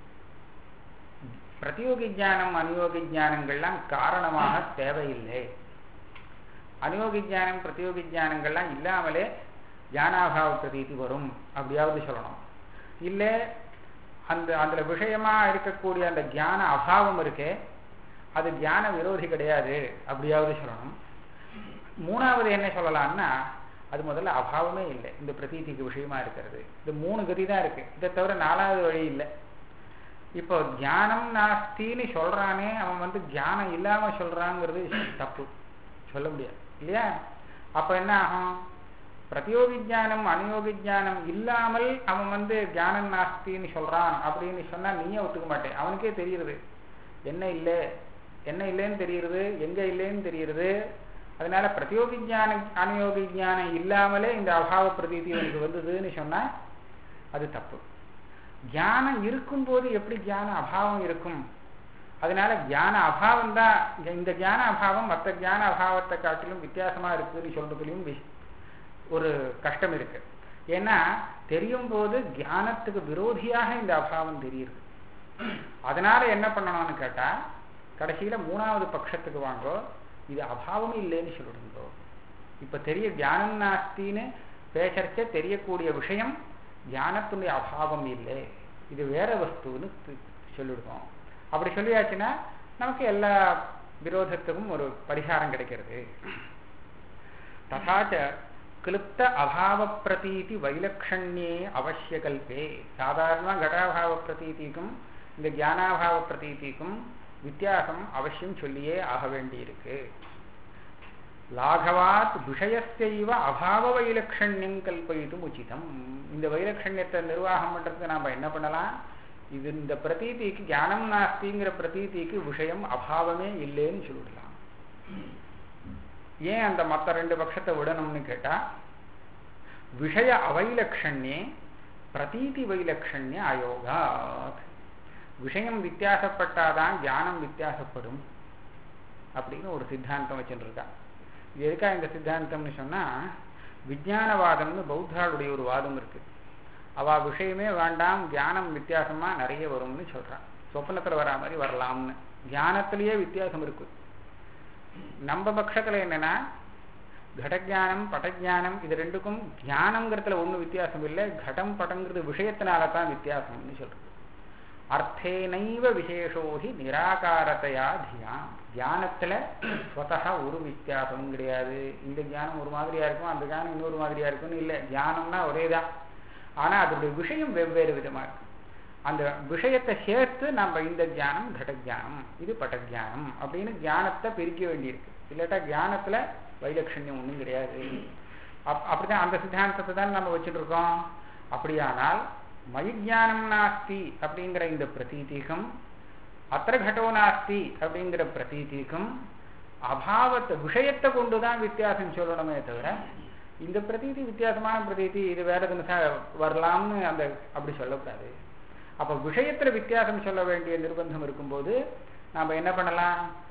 பிரதியோகி ஜானம் அனுயோகி ஜானங்கள்லாம் காரணமாக தேவையில்லை அனுயோகி ஜானம் பிரதியோகி ஜானங்கள்லாம் இல்லாமலே ஞானாபாவ பிரதீதி வரும் அப்படியாவது சொல்லணும் இல்லை அந்த அதில் விஷயமா இருக்கக்கூடிய அந்த ஞான அபாவம் இருக்கே அது ஞான விரோதி கிடையாது அப்படியாவது சொல்லணும் மூணாவது என்ன சொல்லலாம்னா அது முதல்ல அபாவமே இல்லை இந்த பிரதீதிக்கு விஷயமா இருக்கிறது இது மூணு கதி தான் இருக்கு இதை தவிர நாலாவது வழி இல்லை இப்போ ஞானம் நாஸ்தின்னு சொல்றானே அவன் வந்து ஞானம் இல்லாம சொல்றாங்கிறது தப்பு சொல்ல முடியாது இல்லையா அப்ப என்ன ஆகும் பிரதியோகி ஜானம் அனுயோகி ஜானம் இல்லாமல் அவன் வந்து ஞானம் நாஸ்தின்னு சொல்றான் அப்படின்னு சொன்னா நீயே ஒத்துக்க மாட்டேன் அவனுக்கே தெரியுது என்ன இல்லை என்ன இல்லைன்னு தெரியுது எங்க இல்லைன்னு தெரியுது அதனால பிரதியோகி ஜான அனுயோகி ஜானம் இல்லாமலே இந்த அபாவ பிரதீதி எனக்கு வந்ததுன்னு சொன்னா அது தப்பு ஞானம் இருக்கும்போது எப்படி ஞான அபாவம் இருக்கும் அதனால ஞான அபாவம் தான் இந்த ஞான அபாவம் மற்ற ஞான அபாவத்தை காட்டிலும் வித்தியாசமா இருக்குன்னு சொல்றதுலையும் ஒரு கஷ்டம் இருக்கு ஏன்னா தெரியும் போது ஞானத்துக்கு விரோதியாக இந்த அபாவம் தெரியுது அதனால என்ன பண்ணணும்னு கேட்டா கடைசியில மூணாவது பட்சத்துக்கு வாங்கோ இது அபாவமே இல்லைன்னு சொல்லிடுங்கோ இப்ப தெரிய ஞானம் நாஸ்தின்னு பேசறச்ச தெரியக்கூடிய விஷயம் ஞானத்துடைய அபாவம் இல்லை இது வேற வஸ்துன்னு சொல்லிடுவோம் அப்படி சொல்லியாச்சுன்னா நமக்கு எல்லா விரோதத்துக்கும் ஒரு பரிகாரம் கிடைக்கிறது ததாச்ச கிளுப்த அபாவ பிரதீதி வைலக்ஷண்யே அவசிய கல்பே சாதாரண கடாபாவ பிரதீதிக்கும் இந்த ஞானாபாவ பிரதீதிக்கும் வித்தியாசம் அவசியம் சொல்லியே ஆக வேண்டியிருக்கு லாகவாத் விஷயத்தைவ அபாவ வைலக்ஷண்யம் கல்பயிட்டும் உச்சிதம் இந்த வைலக்ஷண்யத்தை நிர்வாகம் பண்றதுக்கு நாம என்ன பண்ணலாம் இது இந்த பிரதீதிக்கு ஞானம் நாஸ்திங்கிற பிரதீதிக்கு விஷயம் அபாவமே இல்லைன்னு சொல்லிடலாம் ஏன் அந்த மற்ற ரெண்டு பட்சத்தை விடணும்னு கேட்டா விஷய அவைலக்ஷண்யே பிரதீதி வைலக்ஷண்ய அயோகாத் விஷயம் வித்தியாசப்பட்டாதான் ஞானம் வித்தியாசப்படும் அப்படின்னு ஒரு சித்தாந்தம் வச்சுருக்கான் இது எதுக்கா இந்த சித்தாந்தம்னு சொன்னா விஜயானவாதம்னு பௌத்தாளுடைய ஒரு வாதம் இருக்கு அவ விஷயமே வேண்டாம் தியானம் வித்தியாசமா நிறைய வரும்னு சொல்றான் சொப்பனத்துல வரா மாதிரி வரலாம்னு தியானத்திலேயே வித்தியாசம் இருக்கு நம்ம பட்சத்துல என்னன்னா கடஜானம் பட்டஜானம் இது ரெண்டுக்கும் தியானங்கிறதுல ஒன்றும் வித்தியாசம் இல்லை கடம் படங்கிறது விஷயத்தினால தான் வித்தியாசம்னு சொல்றது அர்த்தேனைவ விசேஷோகி நிராகாரத்தையா தியான் தியானத்துல ஸ்வதா ஒரு வித்தியாசமும் கிடையாது இந்த தியானம் ஒரு மாதிரியா இருக்கும் அந்த தியானம் இன்னொரு மாதிரியா இருக்கும்னு இல்லை தியானம்னா ஒரே தான் ஆனா அதனுடைய விஷயம் வெவ்வேறு விதமா இருக்கு அந்த விஷயத்தை சேர்த்து நம்ம இந்த தியானம் கட தியானம் இது பட்ட தியானம் அப்படின்னு தியானத்தை பிரிக்க வேண்டியிருக்கு இல்லாட்டா தியானத்துல வைலட்சண்யம் ஒன்றும் கிடையாது அப் அப்படிதான் அந்த சித்தாந்தத்தை தான் நம்ம வச்சுட்டு இருக்கோம் அப்படியானால் மயிஜானம் நாஸ்தி அப்படிங்கிற இந்த பிரதீதிக்கும் அத்திர கடோ நாஸ்தி அப்படிங்கிற பிரதீதிக்கும் அபாவத்தை விஷயத்தை கொண்டுதான் வித்தியாசம் சொல்லணுமே தவிர இந்த பிரதீதி வித்தியாசமான பிரதீதி இது வேற தினசா வரலாம்னு அந்த அப்படி சொல்லக்கூடாது அப்ப விஷயத்துல வித்தியாசம் சொல்ல வேண்டிய நிர்பந்தம் இருக்கும்போது நாம என்ன பண்ணலாம்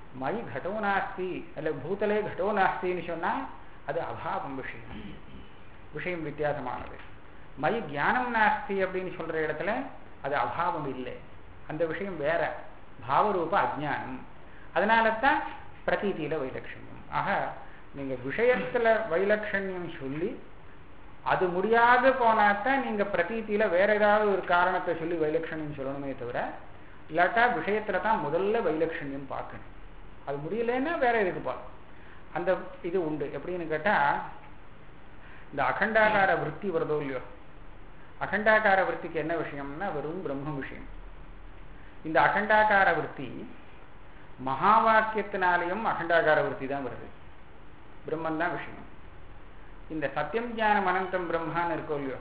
மயி கடோ நாஸ்தி அல்ல பூதலே கடோ நாஸ்தின்னு சொன்னா அது அபாவம் விஷயம் விஷயம் வித்தியாசமானது மயி ஞானம் நாஸ்தி அப்படின்னு சொல்ற இடத்துல அது அபாவம் இல்லை அந்த விஷயம் வேற பாவரூப அஜ்ஞானம் அதனால தான் பிரதீதியில வைலட்சண்யம் ஆக நீங்க விஷயத்துல வைலட்சண்யம் சொல்லி அது முடியாது போனாத்தான் நீங்க பிரதீதியில வேற ஏதாவது ஒரு காரணத்தை சொல்லி வைலட்சண்யம் சொல்லணுமே தவிர இல்லாட்டா விஷயத்துல தான் முதல்ல வைலட்சண்யம் பார்க்கணும் அது முடியலன்னா வேற எதுக்கு பார்க்கணும் அந்த இது உண்டு எப்படின்னு கேட்டா இந்த அகண்டாகார விற்பி வருதோ இல்லையோ அகண்டாகார விற்பிக்கு என்ன விஷயம்னா வெறும் பிரம்ம விஷயம் இந்த அகண்டாகார விற்பி மகா வாக்கியத்தினாலையும் அகண்டாகார விற்பி தான் வருது பிரம்மன் தான் விஷயம் இந்த சத்தியம் ஞானம் அனந்தம் பிரம்மான்னு இருக்கோ இல்லையோ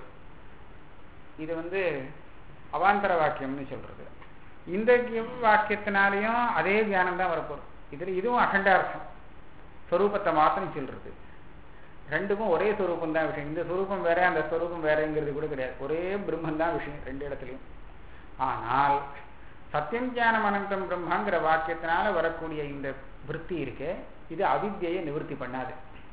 இது வந்து அவாந்தர வாக்கியம்னு சொல்றது இந்த வாக்கியத்தினாலையும் அதே ஞானம் தான் வரப்போகுது இதுல இதுவும் அகண்டார்த்தம் ஸ்வரூபத்தை மாத்திரம் சொல்றது ரெண்டுக்கும் ஒரே ஸ்வரூபம் தான் விஷயம் இந்த ஸ்வரூபம் வேற அந்த ஸ்வரூபம் வேறங்கிறது கூட கிடையாது ஒரே பிரம்மன் தான் விஷயம் ரெண்டு இடத்துலையும் ஆனால் சத்தியம் ஞானம் அனந்தம் பிரம்மாங்கிற வாக்கியத்தினால வரக்கூடிய இந்த விற்பி இருக்கு இது அவித்தியை நிவர்த்தி பண்ணாது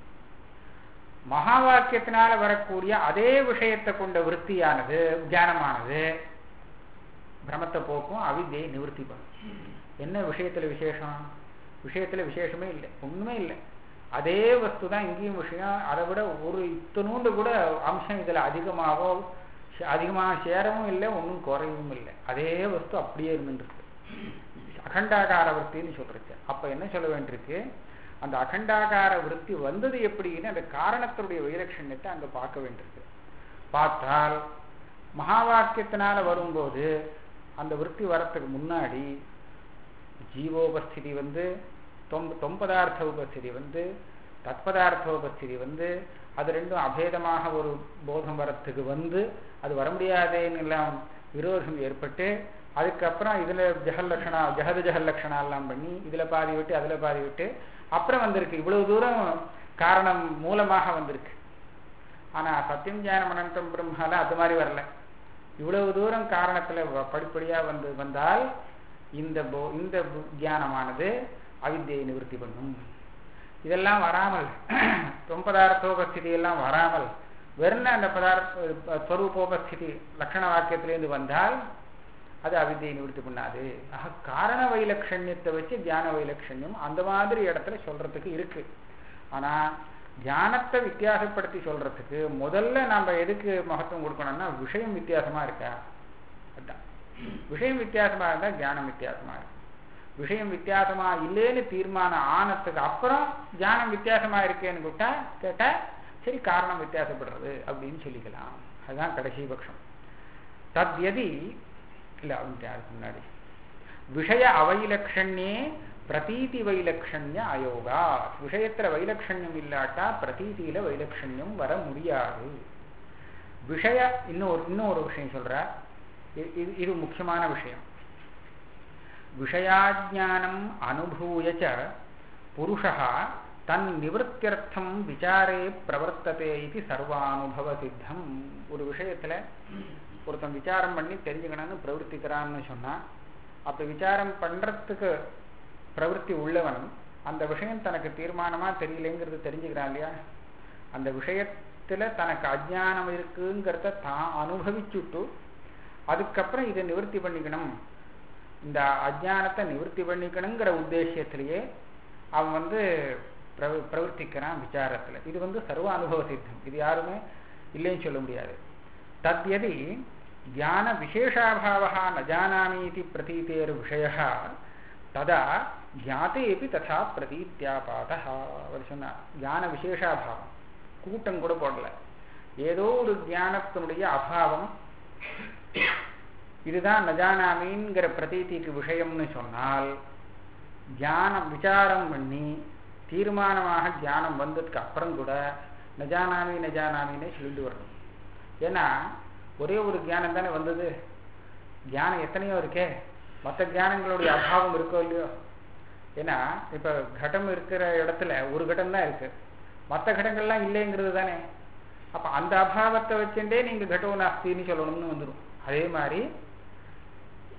மகா வாக்கியத்தினால வரக்கூடிய அதே விஷயத்தை கொண்ட விற்த்தியானது தியானமானது பிரமத்தை போக்கும் அவித்தியை நிவர்த்தி பண்ணும் என்ன விஷயத்துல விசேஷம் விஷயத்துல விசேஷமே இல்லை ஒண்ணுமே இல்லை அதே வஸ்து தான் இங்கேயும் விஷயம் அதை விட ஒரு இத்தனூண்டு கூட அம்சம் இதுல அதிகமாகவோ அதிகமாக சேரவும் இல்லை ஒன்றும் குறையவும் இல்லை அதே வஸ்து அப்படியே இருந்துருக்கு அகண்டாகார விற்த்தின்னு சொல்றது அப்ப என்ன சொல்ல வேண்டியிருக்கு அந்த அகண்டாகார விற்பி வந்தது எப்படின்னு அந்த காரணத்தினுடைய வைலட்சண்யத்தை அங்க பார்க்க வேண்டியிருக்கு பார்த்தால் மகா வாக்கியத்தினால வரும்போது அந்த விற்பி வரத்துக்கு முன்னாடி ஜீவோபஸ்திதி வந்து தொம் தொம்பதார்த்த உபஸ்திதி வந்து தத்பதார்த்த உபஸ்திதி வந்து அது ரெண்டும் அபேதமாக ஒரு போதம் வரத்துக்கு வந்து அது வர முடியாதேன்னு எல்லாம் விரோதம் ஏற்பட்டு அதுக்கப்புறம் இதுல ஜெகல் லட்சணா ஜெகத ஜெகல் லட்சணா எல்லாம் பண்ணி இதுல பாதி விட்டு அதுல பாதி விட்டு அப்புறம் வந்திருக்கு இவ்வளவு தூரம் காரணம் மூலமாக வந்திருக்கு ஆனா சத்தியம் ஞானம் அனந்தம் பிரம்மால அது மாதிரி வரல இவ்வளவு தூரம் காரணத்துல படிப்படியா வந்து வந்தால் இந்த இந்த தியானமானது அவித்தியை நிவர்த்தி பண்ணும் இதெல்லாம் வராமல் தொம்பதார்த்தோபஸ்திதி எல்லாம் வராமல் வெறும் அந்த பதார்த்த ஸ்வரூபோபஸ்திதி லட்சண வாக்கியத்திலேருந்து வந்தால் அது அவித்தியை நிவர்த்தி பண்ணாது ஆக காரண வைலட்சண்யத்தை வச்சு தியான வைலட்சண்யம் அந்த மாதிரி இடத்துல சொல்றதுக்கு இருக்கு ஆனா தியானத்தை வித்தியாசப்படுத்தி சொல்றதுக்கு முதல்ல நம்ம எதுக்கு மகத்துவம் கொடுக்கணும்னா விஷயம் வித்தியாசமா இருக்கா அதான் விஷயம் வித்தியாசமா இருந்தா தியானம் வித்தியாசமா இருக்கு விஷயம் வித்தியாசமா இல்லைன்னு தீர்மானம் ஆனதுக்கு அப்புறம் தியானம் வித்தியாசமா இருக்கேன்னு கேட்டா கேட்டா சரி காரணம் வித்தியாசப்படுறது அப்படின்னு சொல்லிக்கலாம் அதுதான் கடைசி பட்சம் தத் எதி இல்ல அவன்ட்டு அதுக்கு முன்னாடி விஷய அவைலட்சண்யே பிரதீதி வைலட்சண்ய அயோகா விஷயத்துல வைலட்சண்யம் இல்லாட்டா பிரதீதியில வைலட்சண்யம் வர முடியாது விஷய இன்னொரு இன்னொரு விஷயம் சொல்ற இது இது முக்கியமான விஷயம் விஷயாஜானம் அனுபூய புருஷா தன் நிவர்த்தியர்த்தம் விசாரே பிரவர்த்ததே இது சர்வானுபவ சித்தம் ஒரு விஷயத்துல ஒருத்தன் விசாரம் பண்ணி தெரிஞ்சுக்கணும்னு பிரவர்த்திக்கிறான்னு சொன்னா அப்ப விசாரம் பண்றதுக்கு பிரவருத்தி உள்ளவன் அந்த விஷயம் தனக்கு தீர்மானமா தெரியலைங்கிறது தெரிஞ்சுக்கிறான் இல்லையா அந்த விஷயத்துல தனக்கு அஜானம் இருக்குங்கிறத தான் அனுபவிச்சுட்டு அதுக்கப்புறம் இதை நிவர்த்தி பண்ணிக்கணும் இந்த அஜானத்தை நிவர்த்தி பண்ணிக்கணுங்கிற உத்தேசியத்திலேயே அவன் வந்து பிரவ பிரவர்த்திக்கிறான் விசாரத்துல இது வந்து சர்வ அனுபவ சித்தம் இது யாருமே இல்லைன்னு சொல்ல முடியாது தத்யதி தியான விசேஷாபாவா ந ஜானாமி இது பிரதீத்தேர் விஷய ததா ஜாத்தேபி ததா பிரதீத்தியாபாத அவர் சொன்னார் ஞான விசேஷாபாவம் கூட்டம் கூட போடல ஏதோ ஒரு தியானத்தினுடைய அபாவம் இதுதான் நஜானாமிங்கிற பிரதீதிக்கு விஷயம்னு சொன்னால் தியானம் விசாரம் பண்ணி தீர்மானமாக தியானம் வந்ததுக்கு அப்புறம் கூட நஜானாமி நஜானாமின்னே சொல்லிட்டு வரணும் ஏன்னா ஒரே ஒரு தியானம் தானே வந்தது தியானம் எத்தனையோ இருக்கே மற்ற தியானங்களுடைய அபாவம் இருக்கோ இல்லையோ ஏன்னா இப்ப கடம் இருக்கிற இடத்துல ஒரு கடம் தான் இருக்கு மற்ற கடங்கள்லாம் இல்லைங்கிறது தானே அப்ப அந்த அபாவத்தை வச்சுட்டே நீங்க கடோ நாஸ்தின்னு சொல்லணும்னு வந்துடும் அதே மாதிரி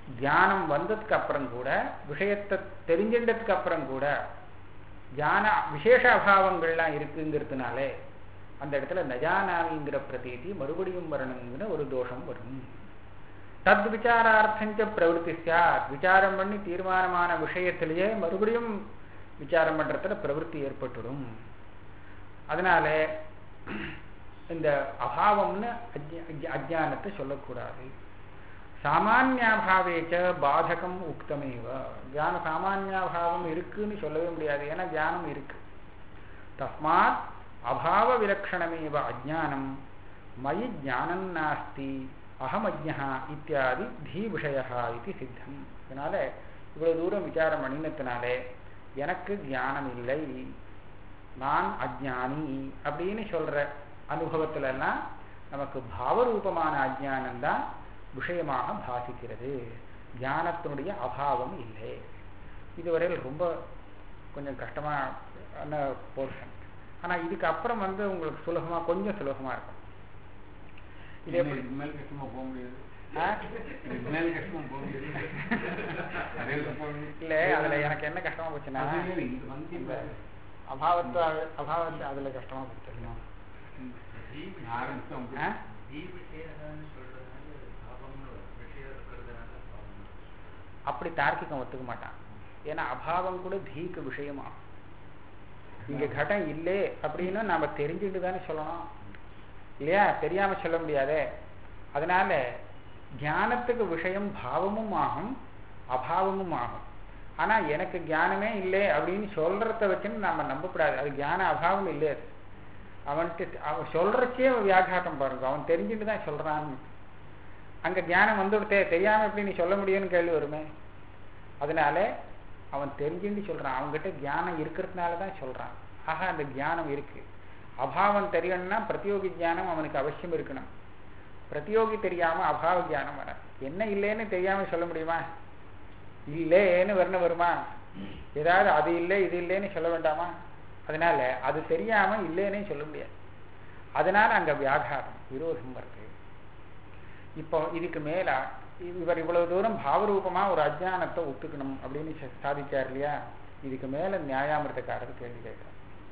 தியானம் வந்ததுக்கு அப்புறம் கூட விஷயத்தை தெரிஞ்சின்றதுக்கு அப்புறம் கூட தியான விசேஷ அபாவங்கள்லாம் இருக்குங்கிறதுனாலே அந்த இடத்துல நஜானாமிங்கிற பிரதீதி மறுபடியும் வரணுங்கிற ஒரு தோஷம் வரும் தத் விசாரார்த்தஞ்ச பிரவருத்தி சாத் விசாரம் பண்ணி தீர்மானமான விஷயத்திலேயே மறுபடியும் விசாரம் பண்றதுல பிரவருத்தி ஏற்பட்டுடும் அதனால இந்த அபாவம்னு அஜானத்தை சொல்லக்கூடாது சாமானியாபாவேச்ச பாதகம் உக்தமேவ தியான சாமானியாபாவம் இருக்குன்னு சொல்லவே முடியாது ஏன்னா தியானம் இருக்கு தஸ்மாத் அபாவ விலக்ஷணமேவ அஜானம் மயி ஜானம் நாஸ்தி அகமஜா இத்தியாதி தீ விஷய இது சித்தம் அதனால இவ்வளவு தூரம் விசாரம் பண்ணினத்தினாலே எனக்கு தியானம் இல்லை நான் அஜானி அப்படின்னு சொல்ற அனுபவத்துல எல்லாம் நமக்கு பாவரூபமான அஜானம் தான் விஷயமாக பாசிக்கிறது ஞானத்தினுடைய அபாவம் இல்லை இதுவரையில் ரொம்ப கொஞ்சம் கஷ்டமான போர்ஷன் ஆனா இதுக்கு அப்புறம் வந்து உங்களுக்கு சுலபமா கொஞ்சம் சுலபமா இருக்கும் இது எப்படி மேல் கஷ்டமா போக முடியாது ஆ? இதுக்கு மேல் கஷ்டமா போக முடியாது அதே போக முடியாது. இல்ல அதுல எனக்கு என்ன கஷ்டமா போச்சுன்னா அது இல்லை, இது வந்து இந்த அபாவத்தை அபாவத்தை அதுல கஷ்டமா போச்சு ஆரம்பிச்சோம் ஆ? அப்படி தார்க்கிகம் ஒத்துக்க மாட்டான் ஏன்னா அபாவம் கூட தீக்கு விஷயமா இங்க கடம் இல்லை அப்படின்னு நாம தெரிஞ்சுட்டு தானே சொல்லணும் இல்லையா தெரியாம சொல்ல முடியாதே அதனால ஞானத்துக்கு விஷயம் பாவமும் ஆகும் அபாவமும் ஆகும் ஆனா எனக்கு ஞானமே இல்லை அப்படின்னு சொல்றத வச்சுன்னு நாம நம்பக்கூடாது அது ஞான அபாவம் இல்லை அது அவன்கிட்ட அவன் சொல்றச்சே அவன் வியாகாட்டம் பாருங்க அவன் தெரிஞ்சுட்டு தான் சொல்றான்னு அங்க ஞானம் வந்துவிட்டே தெரியாம எப்படி நீ சொல்ல முடியும்னு கேள்வி வருமே அதனால அவன் தெரிஞ்சுட்டு சொல்றான் அவன்கிட்ட ஞானம் இருக்கிறதுனால தான் சொல்றான் ஆக அந்த ஞானம் இருக்கு அபாவம் தெரியணும்னா பிரத்தியோகி ஞானம் அவனுக்கு அவசியம் இருக்கணும் பிரத்தியோகி தெரியாம அபாவ ஞானம் வர என்ன இல்லைன்னு தெரியாம சொல்ல முடியுமா இல்லைன்னு வரணும் வருமா ஏதாவது அது இல்லை இது இல்லைன்னு சொல்ல வேண்டாமா அதனால அது தெரியாம இல்லைன்னே சொல்ல முடியாது அதனால அங்க வியாகாரம் விரோதம் வருது இப்போ இதுக்கு மேல இவர் இவ்வளவு தூரம் பாவரூபமா ஒரு அஜானத்தை ஒத்துக்கணும் அப்படின்னு ச- சாதிச்சார் இல்லையா இதுக்கு மேல நியாயாமிரதக்காரர் கேள்வி கேட்கிறார்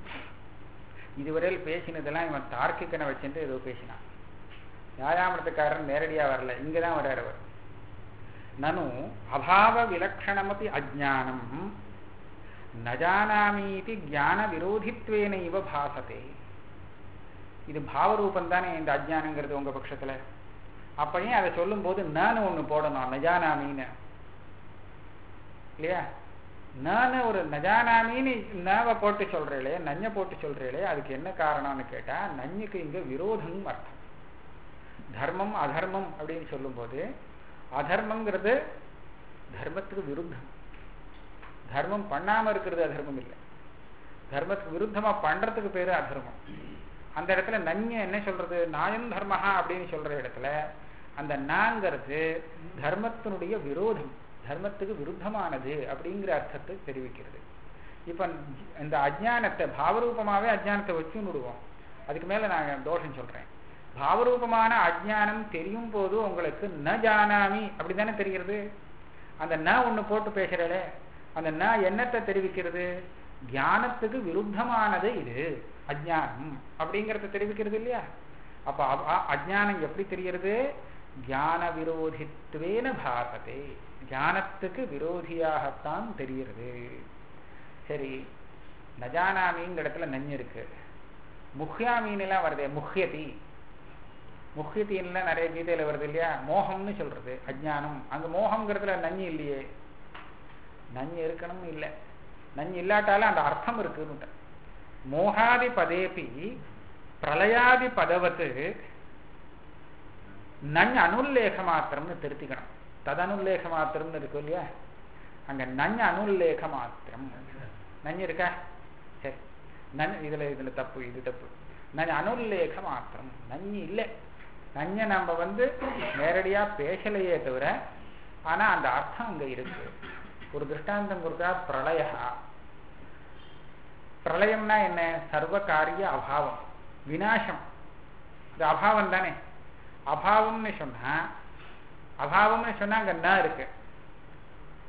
இதுவரையில் பேசினதெல்லாம் இவன் தார்க்கிக்கனை வச்சுட்டு ஏதோ பேசினான் நியாயாமிரதக்காரர் நேரடியா வரல இங்கதான் வர்றார் அவர் நனு அபாவ விலக்ஷணமபி அஜானம் நஜானாமீதி ஞான விரோதித்வேன இவ பாசத்தே இது பாவரூபம் தானே இந்த அஜ்ஞானங்கிறது உங்க பட்சத்துல அப்ப ஏன் அதை சொல்லும் போது நான் ஒண்ணு போடணும் நஜானாமின்னு இல்லையா நான் ஒரு நஜானாமின்னு நாவை போட்டு சொல்றீங்களே நஞ்ச போட்டு சொல்றீங்களே அதுக்கு என்ன காரணம்னு கேட்டா நஞ்சுக்கு இங்க விரோதம் அர்த்தம் தர்மம் அதர்மம் அப்படின்னு சொல்லும்போது அதர்மங்கிறது தர்மத்துக்கு விருத்தம் தர்மம் பண்ணாம இருக்கிறது அதர்மம் இல்லை தர்மத்துக்கு விருத்தமா பண்றதுக்கு பேரு அதர்மம் அந்த இடத்துல நன்ய என்ன சொல்றது நாயம் தர்மஹா அப்படின்னு சொல்ற இடத்துல அந்த நாங்கிறது தர்மத்தினுடைய விரோதம் தர்மத்துக்கு விருத்தமானது அப்படிங்கிற அர்த்தத்தை தெரிவிக்கிறது இப்ப இந்த அஜ்ஞானத்தை பாவரூபமாவே அஜ்ஞானத்தை வச்சு விடுவோம் அதுக்கு மேல நான் தோஷம் சொல்றேன் பாவரூபமான அஜ்ஞானம் தெரியும் போது உங்களுக்கு ந ஜானாமி அப்படிதானே தெரிகிறது அந்த ந ஒண்ணு போட்டு பேசுறே அந்த ந என்னத்தை தெரிவிக்கிறது ஞானத்துக்கு விருத்தமானது இது அஜ்ஞானம் அப்படிங்கறத தெரிவிக்கிறது இல்லையா அப்ப அ- அ- அஜ்ஞானம் எப்படி தெரிகிறது ஞான விரோதித்வேன பாசதே ஞானத்துக்கு விரோதியாகத்தான் தெரிகிறது சரி நஜானாமிங்கிற இடத்துல நஞ்சு இருக்கு முஹ்யாமீன்லாம் வருதே முஹ்யதி முஹ்யத்தின்லாம் நிறைய கீதையில வருது இல்லையா மோகம்னு சொல்றது அஜ்ஞானம் அங்க மோகம்ங்கிறதுல நஞ்சு இல்லையே நஞ்சு இருக்கணும் இல்லை நஞ்சு இல்லாட்டாலும் அந்த அர்த்தம் இருக்குன்னு மோகாதி பதேபி பிரளயாதி பதவத்து நஞ் அனுல்லேக மாத்திரம்னு திருத்திக்கணும் ததனுல்லேக மாத்திரம்னு இருக்கும் இல்லையா அங்க நஞ் அனுல்லேக மாத்திரம் நஞ்சு இருக்கா சரி நஞ் இதுல இதுல தப்பு இது தப்பு நஞ் அனுல்லேக மாத்திரம் நஞ்சு இல்லை நஞ்ச நம்ம வந்து நேரடியா பேசலையே தவிர ஆனா அந்த அர்த்தம் அங்க இருக்கு ஒரு திருஷ்டாந்தம் கொடுத்தா பிரளயா பிரளயம்னா என்ன சர்வ காரிய அபாவம் வினாசம் இது அபாவம் தானே அபாவம்னு சொன்னா அபாவம்னு சொன்னா அங்க ந இருக்கு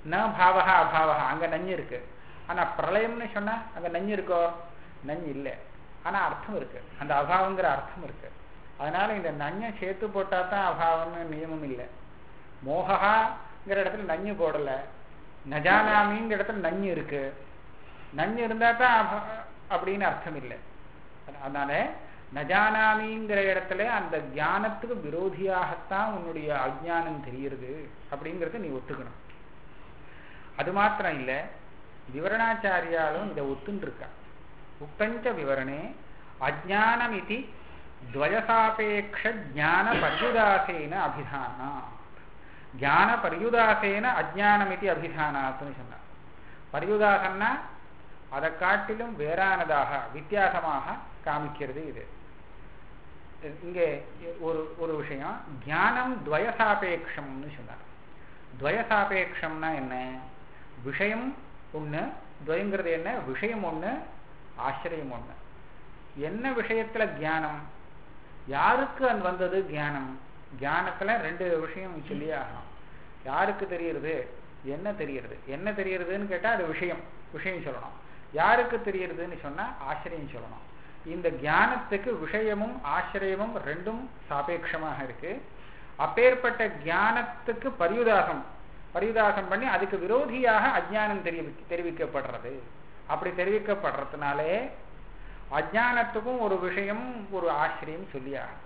ந பாவகா அபாவகா அங்க நஞ்சு இருக்கு ஆனா பிரளயம்னு சொன்னா அங்க நஞ்சு இருக்கோ நஞ்சு இல்லை ஆனா அர்த்தம் இருக்கு அந்த அபாவங்கிற அர்த்தம் இருக்கு அதனால இந்த நஞ்சை சேர்த்து போட்டா தான் அபாவம்னு நியமம் இல்லை மோகங்கிற இடத்துல நஞ்சு போடல நஜானாமிங்கிற இடத்துல நஞ்சு இருக்கு நஞ்சு இருந்தா தான் அப- அப்படின்னு அர்த்தம் இல்லை அதனால நஜானாமிங்கிற இடத்துல அந்த ஞானத்துக்கு விரோதியாகத்தான் உன்னுடைய அஜ்ஞானம் தெரியுது அப்படிங்கறத நீ ஒத்துக்கணும் அது மாத்திரம் இல்லை விவரணாச்சாரியாலும் இதை ஒத்துன்னு இருக்கா உக்தஞ்ச விவரணே அஜானம் இது துவயசாபேக்ஷ ஜான பர்யுதாசேன அபிதானா ஞான பர்யுதாசேன அஜானம் இது அபிதானாத்துன்னு சொன்னார் பர்யுதாசன்னா அதை காட்டிலும் வேறானதாக வித்தியாசமாக காமிக்கிறது இது இங்கே ஒரு ஒரு விஷயம் ஞானம் துவயசாபேக்ஷம்னு சொன்னார் துவயசாபேக்ஷம்னா என்ன விஷயம் ஒண்ணு துவயங்கிறது என்ன விஷயம் ஒண்ணு ஆசிரியம் ஒண்ணு என்ன விஷயத்துல ஞானம் யாருக்கு அது வந்தது ஞானம் ஞானத்துல ரெண்டு விஷயம் சொல்லி ஆகணும் யாருக்கு தெரியுறது என்ன தெரியுறது என்ன தெரியுறதுன்னு கேட்டா அது விஷயம் விஷயம் சொல்லணும் யாருக்கு தெரியுறதுன்னு சொன்னா ஆசிரியம் சொல்லணும் இந்த ஞானத்துக்கு விஷயமும் ஆசிரியமும் ரெண்டும் சாபேட்சமாக இருக்கு அப்பேற்பட்ட ஞானத்துக்கு பரியுதாசம் பரியுதாசம் பண்ணி அதுக்கு விரோதியாக அஜ்ஞானம் தெரிவி தெரிவிக்கப்படுறது அப்படி தெரிவிக்கப்படுறதுனாலே அஜ்ஞானத்துக்கும் ஒரு விஷயம் ஒரு ஆசிரியம் சொல்லியாகணும்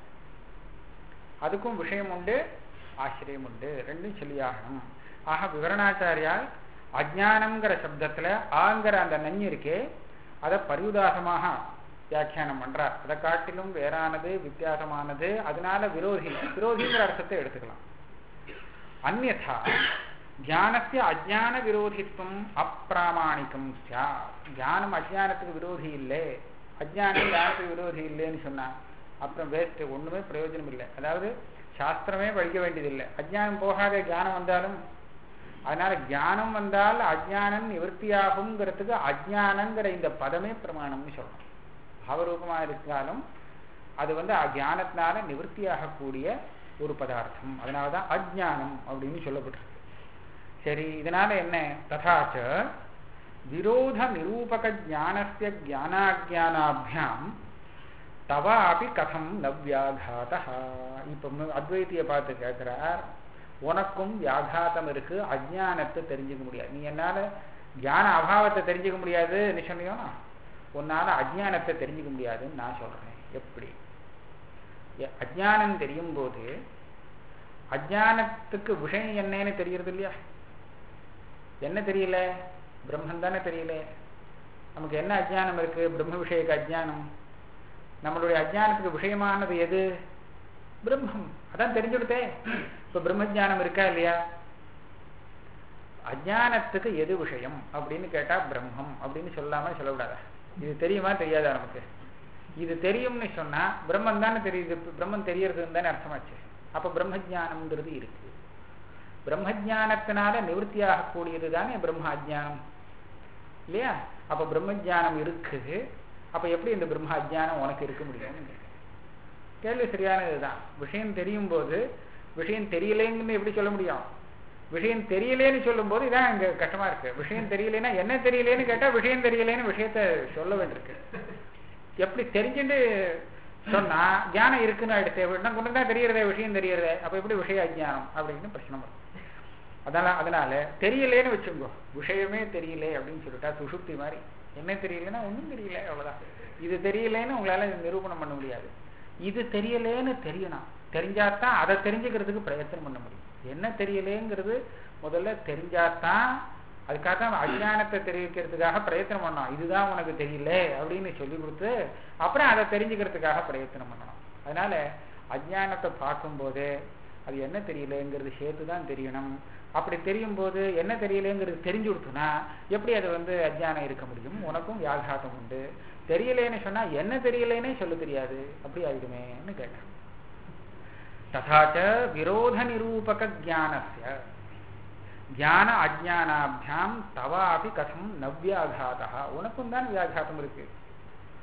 அதுக்கும் விஷயம் உண்டு ஆசிரியம் உண்டு ரெண்டும் சொல்லியாகணும் ஆக விவரணாச்சாரியால் அஜ்ஞானம்ங்கிற சப்தத்துல ஆங்கிற அந்த நஞ்சு இருக்கே அதை பரியுதாசமாக வியாக்கியானம் பண்றார் அதை காட்டிலும் வேறானது வித்தியாசமானது அதனால விரோதி விரோதிங்கிற அர்த்தத்தை எடுத்துக்கலாம் அந்நா ஞானத்திய அஜான விரோதித்துவம் அப்பிராமாணிக்கம் சாத் ஞானம் அஜானத்துக்கு விரோதி இல்லை அஜானம் ஞானத்துக்கு விரோதி இல்லைன்னு சொன்னா அப்புறம் வேஸ்ட் ஒண்ணுமே பிரயோஜனம் இல்லை அதாவது சாஸ்திரமே படிக்க வேண்டியதில்லை அஜ்ஞானம் போகாத ஞானம் வந்தாலும் அதனால ஞானம் வந்தால் அஜ்ஞானம் நிவர்த்தியாகுங்கிறதுக்கு அஜ்ஞானங்கிற இந்த பதமே பிரமாணம்னு சொல்லணும் பாவரூபமா இருந்தாலும் அது வந்து அஜானத்தினால நிவர்த்தியாகக்கூடிய ஒரு பதார்த்தம் அதனாலதான் அஜ்ஞானம் அப்படின்னு சொல்லப்பட்டிருக்கு சரி இதனால என்ன ததாச்ச விரோத நிரூபக ஜானஸ்ய ஜானாஜானாபியாம் தவாபி கதம் நவ்யாகாத இப்ப மு- அத்வைத்திய பார்த்து கேட்கிறார் உனக்கும் வியாகாதம் இருக்கு அஜ்ஞானத்தை தெரிஞ்சுக்க முடியாது நீ என்னால ஞான அபாவத்தை தெரிஞ்சுக்க முடியாதுன்னு சொன்னியோ உன்னால அஜ்ஞானத்தை தெரிஞ்சுக்க முடியாதுன்னு நான் சொல்றேன் எப்படி எ- அஜ்ஞானம் தெரியும் போது அஜ்ஞானத்துக்கு விஷயம் என்னன்னு தெரியறது இல்லையா என்ன தெரியல பிரம்மன் தானே தெரியல நமக்கு என்ன அஜ்ஞானம் இருக்கு பிரம்ம விஷயக்கு அஜ்ஞானம் நம்மளுடைய அஜ்ஞானத்துக்கு விஷயமானது எது பிரம்மம் அதான் தெரிஞ்சுடுதே இப்ப பிரம்மஜானம் இருக்கா இல்லையா அஜானத்துக்கு எது விஷயம் அப்படின்னு கேட்டா பிரம்மம் அப்படின்னு சொல்லாம சொல்லக்கூடாது இது தெரியுமா தெரியாதா நமக்கு இது தெரியும்னு சொன்னா பிரம்மன் தானே தெரியுது பிரம்மன் தெரியறதுன்னு தானே அர்த்தமாச்சு அப்ப பிரம்மஜானம்ங்கிறது இருக்கு பிரம்மஜானத்தினால நிவர்த்தி ஆகக்கூடியது தானே பிரம்ம அஜானம் இல்லையா அப்ப பிரம்மஜானம் இருக்குது அப்ப எப்படி இந்த பிரம்ம அஜானம் உனக்கு இருக்க முடியும்னு கேட்கிறேன். கேள்வி சரியானதுதான் விஷயம் தெரியும் போது விஷயம் தெரியலேன்னு எப்படி சொல்ல முடியும் விஷயம் தெரியலேன்னு சொல்லும் போது இதான் இங்க கஷ்டமா இருக்கு விஷயம் தெரியலேன்னா என்ன தெரியலேன்னு கேட்டா விஷயம் தெரியலேன்னு விஷயத்த சொல்ல வேண்டியிருக்கு எப்படி தெரிஞ்சுட்டு சொன்னா ஞானம் இருக்குன்னு ஆயிடுச்சு அப்படின்னா கொண்டு தான் தெரியறதே விஷயம் தெரியறதே அப்ப எப்படி விஷய அஜ்ஞானம் அப்படின்னு பிரச்சனை வரும் அதனால அதனால தெரியலேன்னு வச்சுக்கோ விஷயமே தெரியல அப்படின்னு சொல்லிட்டா சுசுப்தி மாதிரி என்ன தெரியலன்னா ஒண்ணும் தெரியல அவ்வளவுதான் இது தெரியலேன்னு உங்களால நிரூபணம் பண்ண முடியாது இது தெரியலேன்னு தெரியணும் தெரிஞ்சாதான் அதை தெரிஞ்சுக்கிறதுக்கு பிரயத்தனம் பண்ண முடியும் என்ன தெரியலேங்கிறது முதல்ல தெரிஞ்சாதான் அதுக்காக தான் அஜ்ஞானத்தை தெரிவிக்கிறதுக்காக பிரயத்தனம் பண்ணோம் இதுதான் உனக்கு தெரியல அப்படின்னு சொல்லி கொடுத்து அப்புறம் அதை தெரிஞ்சுக்கிறதுக்காக பிரயத்தனம் பண்ணணும் அதனால அஜ்ஞானத்தை பார்க்கும்போது அது என்ன தெரியலங்கிறது சேர்த்து தான் தெரியணும் அப்படி தெரியும் போது என்ன தெரியலங்கிறது தெரிஞ்சு கொடுத்தோன்னா எப்படி அது வந்து அஜ்ஞானம் இருக்க முடியும் உனக்கும் வியாகாதம் உண்டு தெரியலேன்னு சொன்னா என்ன தெரியலேன்னே சொல்ல தெரியாது அப்படி ஆயிடுமேன்னு கேட்டேன் ததாச்ச விரோத நிரூபக ஜானஸ்ய ஞான அஜானாபியாம் தவாபி கதம் நவ்யாகாதா உனக்கும் தான் வியாகாதம் இருக்கு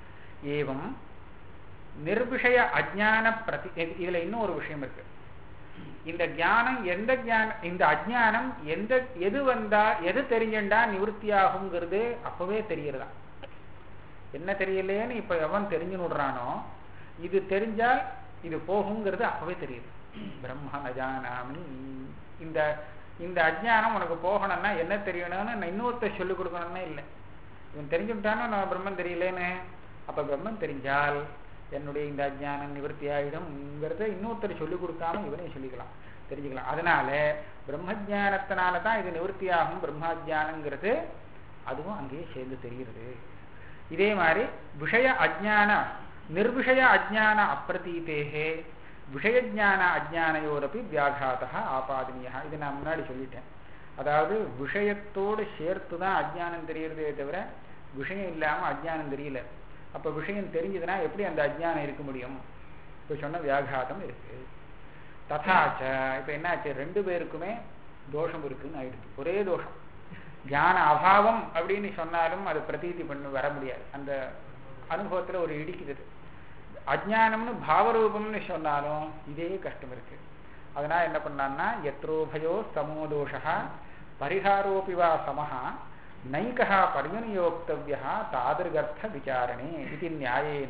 ஏவம் நிர்விஷய அஜான பிரதி இதுல இன்னும் ஒரு விஷயம் இருக்கு இந்த ஞானம் எந்த ஞானம் இந்த அஜ்ஞானம் எந்த எது வந்தா எது தெரிஞ்சுண்டா நிவர்த்தி ஆகுங்கிறது அப்பவே தெரியறதா என்ன தெரியலேன்னு இப்ப எவன் தெரிஞ்சு விடுறானோ இது தெரிஞ்சால் இது போகுங்கிறது அப்பவே தெரியுது பிரம்ம நஜானாமி இந்த இந்த அஜ்ஞானம் உனக்கு போகணும்னா என்ன தெரியணும்னு நான் இன்னொருத்தர் சொல்லிக் கொடுக்கணும்னா இல்லை இவன் தெரிஞ்சுட்டானோ நான் பிரம்மன் தெரியலேன்னு அப்ப பிரம்மன் தெரிஞ்சால் என்னுடைய இந்த அஜ்ஞானம் நிவர்த்தி ஆயிடும்ங்கிறத இன்னொருத்தர் சொல்லிக் கொடுக்காம இவனே சொல்லிக்கலாம் தெரிஞ்சுக்கலாம் அதனால பிரம்மஜானத்தினால தான் இது நிவர்த்தி ஆகும் பிரம்மாஜானங்கிறது அதுவும் அங்கேயே சேர்ந்து தெரிகிறது இதே மாதிரி விஷய அஜ்ஞான நிர்விஷய அஜ்ஞான அப்பிரதீதேகே விஷயஜான அஜ்ஞானையோரப்பி வியாகாதா ஆபாதனியா இது நான் முன்னாடி சொல்லிட்டேன் அதாவது விஷயத்தோடு சேர்த்து தான் அஜ்ஞானம் தெரியறதே தவிர விஷயம் இல்லாம அஜ்ஞானம் தெரியல அப்ப விஷயம் தெரிஞ்சதுன்னா எப்படி அந்த அஜ்ஞானம் இருக்க முடியும் இப்ப சொன்ன வியாகாதம் இருக்கு ததாச்ச இப்ப என்னாச்சு ரெண்டு பேருக்குமே தோஷம் இருக்குன்னு ஆயிடுச்சு ஒரே தோஷம் ஞான அபாவம் அப்படின்னு சொன்னாலும் அது பிரதீதி பண்ண வர முடியாது அந்த அனுபவத்துல ஒரு இடிக்குது அஜ்ஞானம்னு பாவரூபம்னு சொன்னாலும் இதே கஷ்டம் இருக்கு அதனால என்ன பண்ணான்னா எத்ரோபயோ சமோதோஷா பரிகாரோபி வா சமஹா நைகா பரிமனியோக்தவியா தாதிருகர்த்த விசாரணே இது நியாயேன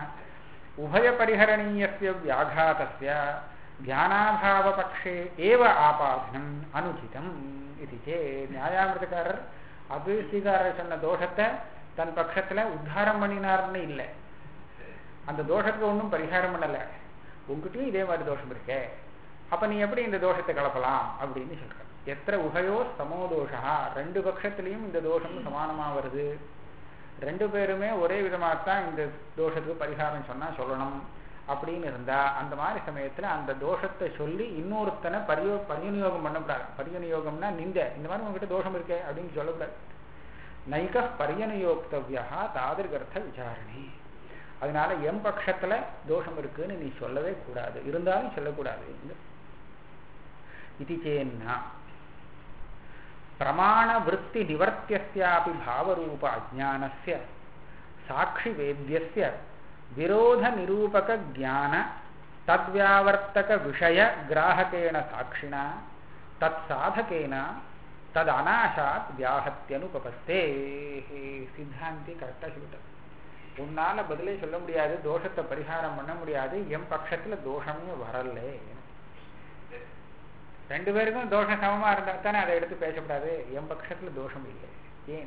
உபயபரிஹரணீயஸ்ய வியாघातस्य ஞானாபாவபக்ஷே ஏவ ஆபாதனம் அனுச்சிதம் இது சே நியாயாமிருதக்காரர் அபிஷிகாரர் சொன்ன தோஷத்தை தன் பட்சத்துல உத்தாரம் பண்ணினார்னு இல்லை அந்த தோஷத்துக்கு ஒன்றும் பரிகாரம் பண்ணல உங்ககிட்டயும் இதே மாதிரி தோஷம் இருக்கே அப்ப நீ எப்படி இந்த தோஷத்தை கலப்பலாம் அப்படின்னு சொல்ற எத்தனை உகையோ சமோதோஷா ரெண்டு பட்சத்திலையும் இந்த தோஷம் சமானமா வருது ரெண்டு பேருமே ஒரே விதமாகத்தான் இந்த தோஷத்துக்கு பரிகாரம் சொன்னா சொல்லணும் அப்படின்னு இருந்தா அந்த மாதிரி சமயத்துல அந்த தோஷத்தை சொல்லி இன்னொருத்தனை பரியோ பரிவிநியோகம் பண்ணக்கூடாது பரிவிநியோகம்னா நிந்த இந்த மாதிரி உங்ககிட்ட தோஷம் இருக்கே அப்படின்னு சொல்லக்கூடாது நைக பரியனுயோக்தவியா தாதிர்கர்த்த விசாரணை அதனால எம் பட்சத்துல தோஷம் இருக்குன்னு நீ சொல்லவே கூடாது இருந்தாலும் சொல்லக்கூடாது இது சேன்னா பிரமாண விற்பி நிவர்த்தியாபி பாவரூப அஜானஸ்ய சாட்சி வேத்தியஸ்ய விரோத நிரூபக ஜான தத்வியாவர்த்தக விஷய கிராஹகேன சாட்சிணா தத் சாதகேன தது அநாசாத் வியாகத்தியனுபபஸ்தே சித்தாந்தி கரெக்டா சொல்லிட்டார் உன்னால பதிலே சொல்ல முடியாது தோஷத்தை பரிகாரம் பண்ண முடியாது என் பட்சத்துல தோஷமே வரல ரெண்டு பேருக்கும் தோஷம் சமமா இருந்தா தானே அதை எடுத்து பேசக்கூடாது என் பட்சத்துல தோஷம் இல்லை ஏன்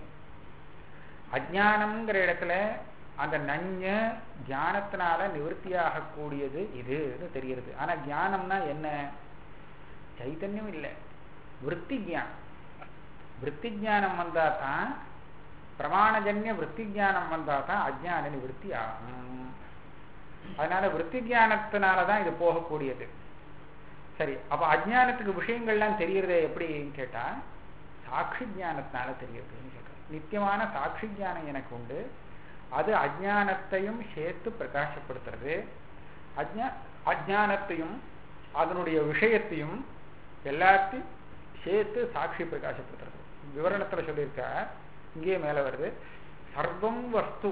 அஜானம்ங்கிற இடத்துல அந்த நஞ்ச தியானத்தினால நிவர்த்தியாக கூடியது இதுன்னு தெரிகிறது ஆனா தியானம்னா என்ன சைத்தன்யம் இல்லை விற்பி ஜானம் விற்பி ஜானம் வந்தா தான் பிரமாணஜன்ய விற்பி ஜானம் வந்தா தான் அஜான நிவர்த்தி ஆகும் அதனால விற்பி ஜானத்தினாலதான் இது போகக்கூடியது சரி அப்ப அஜானத்துக்கு விஷயங்கள்லாம் தெரியறதே எப்படின்னு கேட்டா சாட்சி ஜானத்தினால தெரியுதுன்னு சொல்றேன் நித்தியமான சாட்சி ஜானம் எனக்கு உண்டு அது அஜானத்தையும் சேர்த்து பிரகாசப்படுத்துறது அஜ்ஞா அஜானத்தையும் அதனுடைய விஷயத்தையும் எல்லாத்தையும் சேர்த்து சாட்சி பிரகாசப்படுத்துறது விவரணத்துல சொல்லியிருக்க இங்கேயே மேல வருது சர்வம் வஸ்து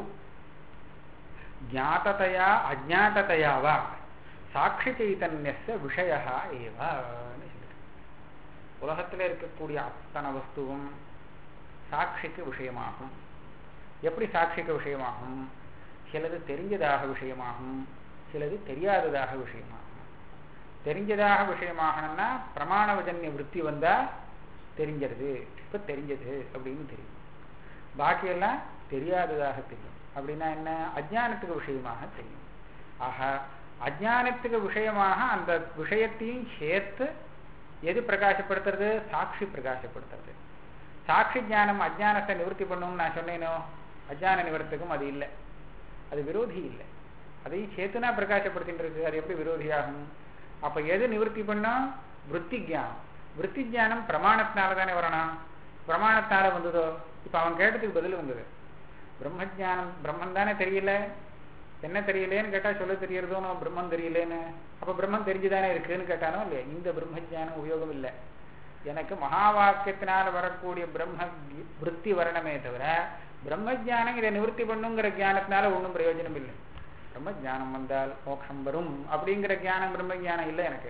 ஜாத்ததையா அஜாத்ததையாவா சாட்சி சைத்தன்யச விஷய ஏவான்னு சொல்லிட்டு உலகத்தில் இருக்கக்கூடிய அத்தனை வஸ்துவும் சாட்சிக்கு விஷயமாகும் எப்படி சாட்சிக்கு விஷயமாகும் சிலது தெரிஞ்சதாக விஷயமாகும் சிலது தெரியாததாக விஷயமாகும் தெரிஞ்சதாக விஷயமாகணும்னா பிரமாணவஜன்ய விற்பி வந்தா தெரிஞ்சிருது இப்ப தெரிஞ்சது அப்படின்னு தெரியும் பாக்கியெல்லாம் தெரியாததாக தெரியும் அப்படின்னா என்ன அஜானத்துக்கு விஷயமாக தெரியும் ஆக அஜானத்துக்கு விஷயமாக அந்த விஷயத்தையும் சேர்த்து எது பிரகாசப்படுத்துறது சாட்சி பிரகாசப்படுத்துறது சாட்சி ஞானம் அஜானத்தை நிவர்த்தி பண்ணும்னு நான் சொன்னேனோ அஜான நிவர்த்தக்கும் அது இல்லை அது விரோதி இல்லை அதையும் சேர்த்துனா பிரகாசப்படுத்திட்டு இருக்கு அது எப்படி விரோதியாகும் அப்ப எது நிவர்த்தி பண்ணும் விற்பி ஜானம் விற்பி ஜானம் பிரமாணத்தினால தானே வரணும் பிரமாணத்தினால வந்ததோ இப்ப அவன் கேட்டதுக்கு பதில் வந்தது பிரம்மஜானம் பிரம்மன் தானே தெரியல என்ன தெரியலேன்னு கேட்டா சொல்ல தெரியறதோனோ பிரம்மன் தெரியலேன்னு அப்ப பிரம்மன் தெரிஞ்சுதானே இருக்குன்னு கேட்டானோ இல்லையா இந்த பிரம்மஜானம் உபயோகம் இல்லை எனக்கு மகா வாக்கியத்தினால வரக்கூடிய பிரம்ம விற்பி வரணுமே தவிர பிரம்மஜானம் இதை நிவர்த்தி பண்ணுங்கிற ஜானத்தினால ஒன்றும் பிரயோஜனம் இல்லை பிரம்ம ஜானம் வந்தால் மோட்சம் வரும் அப்படிங்கிற ஜானம் பிரம்ம ஜானம் இல்லை எனக்கு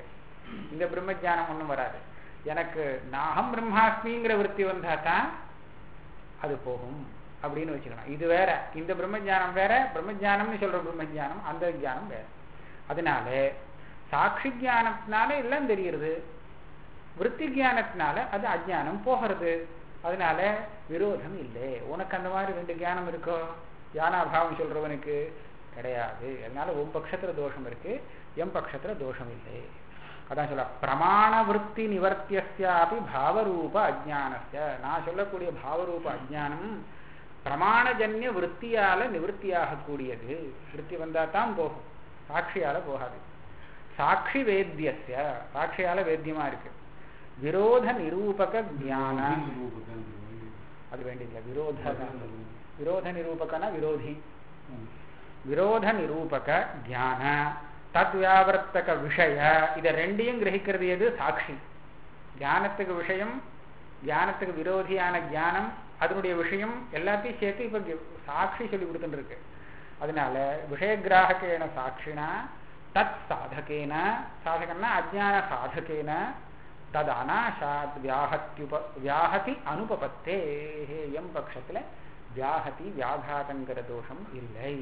இந்த பிரம்ம ஞானம் ஒன்றும் வராது எனக்கு நாகம் பிரம்மாஸ்மிங்கிற விற்பி வந்தா தான் அது போகும் அப்படின்னு வச்சுக்கலாம் இது வேற இந்த பிரம்ம ஞானம் வேற பிரம்ம ஞானம்னு சொல்ற பிரம்ம ஞானம் அந்த ஞானம் வேற அதனால சாட்சி ஞானத்தினால எல்லாம் தெரியுது விற்பி ஞானத்தினால அது அஜ்ஞானம் போகிறது அதனால விரோதம் இல்லை உனக்கு அந்த மாதிரி ரெண்டு ஞானம் இருக்கோ ஞானாபாவம் சொல்றவனுக்கு கிடையாது அதனால உன் பட்சத்துல தோஷம் இருக்கு என் பட்சத்துல தோஷம் இல்லை அதான் சொல்ல பிரமாண விற்பி நிவர்த்தியாபி பாவரூப அஜானஸ்ய நான் சொல்லக்கூடிய பாவரூப அஜானம் பிரமாணஜன்ய விற்த்தியால நிவர்த்தியாக கூடியது விற்பி வந்தா தான் போகும் சாட்சியால போகாது சாட்சி வேத்தியஸ்ய சாட்சியால வேத்தியமா இருக்கு விரோத நிரூபக ஞான அது வேண்டியதில்லை விரோத விரோத நிரூபகனா விரோதி விரோத நிரூபக ஞான தத்வியாவர்த்தக விஷய இதை ரெண்டையும் கிரகிக்கிறது எது சாட்சி ஞானத்துக்கு விஷயம் ஞானத்துக்கு விரோதியான ஞானம் அதனுடைய விஷயம் எல்லாத்தையும் சேர்த்து இப்ப சாட்சி சொல்லி கொடுத்துட்டு இருக்கு அதனால விஷயகிராகேன சாட்சினா தத் சாதகேன சாதகன்னா அஜான சாதகேன தது அநாசாத் வியாஹத்யுப வியாஹதி அனுபபத்தே எம் பட்சத்துல வியாஹதி வியாகாதங்கிற தோஷம் இல்லை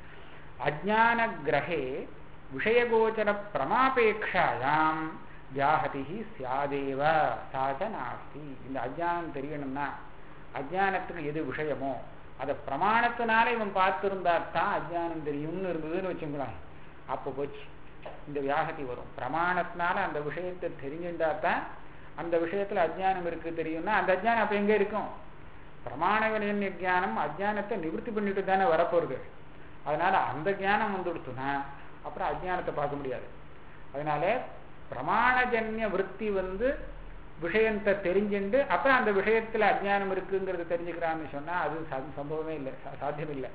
அஜான கிரகே விஷயகோச்சர பிரமாபேட்சாயாம் வியாஹதி சியாதேவ சாச்ச நாஸ்தி இந்த அஜானம் தெரியணும்னா அஜானத்துக்கு எது விஷயமோ அதை பிரமாணத்தினால இவன் பார்த்திருந்தா தான் அஜானம் தெரியும்னு இருந்ததுன்னு வச்சுங்களேன் அப்போ போச்சு இந்த வியாகதி வரும் பிரமாணத்தினால அந்த விஷயத்தை தெரிஞ்சுட்டா தான் அந்த விஷயத்துல அஜ்ஞானம் இருக்கு தெரியும்னா அந்த அஜ்ஞானம் அப்ப எங்க இருக்கும் பிரமாண வினய ஞானம் அஜ்ஞானத்தை நிவர்த்தி பண்ணிட்டு தானே வரப்போகுது அதனால அந்த ஞானம் வந்துடுத்துனா அப்புறம் அஜ்ஞானத்தை பார்க்க முடியாது அதனால பிரமாணஜன்ய விற்பி வந்து விஷயத்தை தெரிஞ்சுண்டு அப்புறம் அந்த விஷயத்துல அஜ்ஞானம் இருக்குங்கிறது தெரிஞ்சுக்கிறான்னு சொன்னா அது சம்பவமே இல்லை சாத்தியம் இல்லை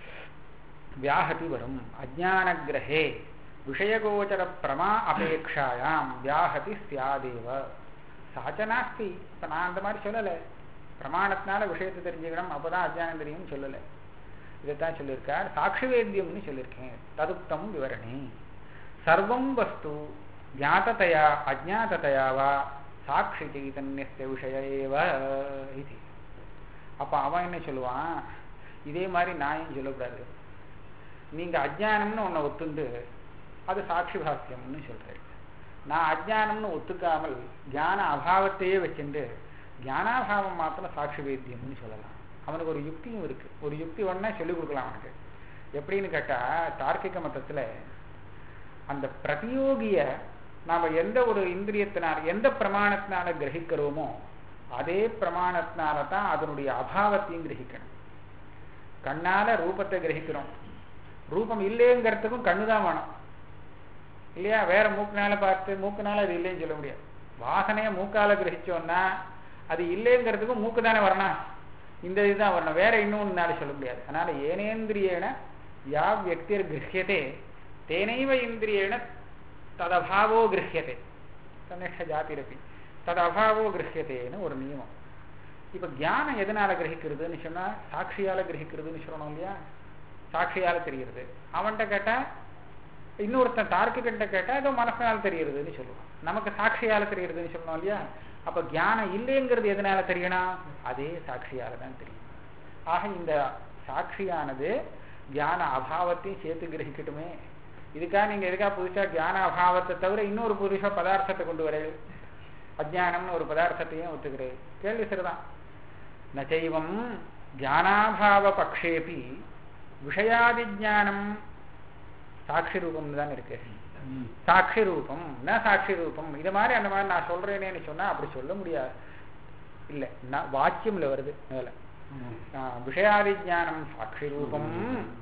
வியாகதி வரும் அஜான கிரகே விஷயகோச்சர பிரமா அபேட்சாயாம் வியாகதி சியாதேவ சாச்ச நாஸ்தி இப்ப நான் அந்த மாதிரி சொல்லலை பிரமாணத்தினால விஷயத்தை தெரிஞ்சுக்கணும் அப்பதான் அஜானம் தெரியும்னு சொல்லலை இதைத்தான் சொல்லியிருக்கார் சாட்சி வேத்தியம்னு சொல்லியிருக்கேன் ததுப்தம் விவரணி சர்வம் வஸ்து ஜாத்ததையா அஜாத்ததையா வா சாட்சி சைதன்யஸ்ய விஷய ஏவ இது அப்ப அவன் என்ன சொல்லுவான் இதே மாதிரி நான் ஏன் சொல்லக்கூடாது நீங்க அஜானம்னு உன்னை ஒத்துண்டு அது சாட்சி பாக்கியம்னு சொல்றேன் நான் அஜானம்னு ஒத்துக்காமல் ஞான அபாவத்தையே வச்சுட்டு ஞானாபாவம் மாத்திரம் சாட்சி வேத்தியம்னு சொல்லலாம் அவனுக்கு ஒரு யுக்தியும் இருக்கு ஒரு யுக்தி ஒன்னா சொல்லிக் கொடுக்கலாம் அவனுக்கு எப்படின்னு கேட்டா தார்க்கிக மதத்துல அந்த பிரதியோகிய நாம எந்த ஒரு இந்திரியத்தினால எந்த பிரமாணத்தினால கிரகிக்கிறோமோ அதே பிரமாணத்தினால தான் அதனுடைய அபாவத்தையும் கிரகிக்கணும் கண்ணால ரூபத்தை கிரகிக்கிறோம் ரூபம் இல்லைங்கிறதுக்கும் கண்ணு தான் வேணும் இல்லையா வேற மூக்குனால பார்த்து மூக்குனால அது இல்லைன்னு சொல்ல முடியாது வாசனையை மூக்கால கிரகிச்சோம்னா அது இல்லைங்கிறதுக்கும் மூக்கு தானே வரணும் இந்த இதுதான் வரணும் வேற இன்னொன்னுனால சொல்ல முடியாது அதனால ஏனேந்திரியேன யா வியக்திர் கிரகியதே தேனைவ இந்திரியேன ததபாவோ கிரகியதே தன்னிஷ்ட ஜாதிரப்பி ததபாவோ கிரகியதேன்னு ஒரு நியமம் இப்ப ஞானம் எதனால கிரகிக்கிறதுன்னு சொன்னா சாட்சியால கிரகிக்கிறதுன்னு சொல்லணும் இல்லையா சாட்சியால தெரிகிறது அவன்கிட்ட கேட்டா இன்னொருத்தன் தார்க்கிட்ட கேட்டா ஏதோ மனசனால தெரிகிறதுன்னு சொல்லுவான் நமக்கு சாட்சியால தெரிகிறதுன்னு சொல்லணும் இல்லையா அப்ப ஞானம் இல்லைங்கிறது எதனால தெரியணும் அதே சாட்சியால தான் தெரியும் ஆக இந்த சாட்சியானது ஞான அபாவத்தையும் சேர்த்து கிரகிக்கட்டுமே இதுக்காக நீங்க எதுக்காக புதுசா ஞான அபாவத்தை தவிர இன்னொரு புதுசா பதார்த்தத்தை கொண்டு வர அஜானம்னு ஒரு பதார்த்தத்தையும் ஒத்துக்கிறேன் கேள்வி சரிதான் நச்சைவம் ஞானாபாவ பக்ஷேபி விஷயாதி ஜானம் சாட்சி ரூபம் தான் இருக்கு சாட்சி ரூபம் ந சாட்சி ரூபம் இது மாதிரி அந்த மாதிரி நான் சொல்றேனேன்னு சொன்னா அப்படி சொல்ல முடியாது இல்ல நான் வாக்கியம்ல வருது மேல விஷயாதி ஜானம் சாட்சி ரூபம்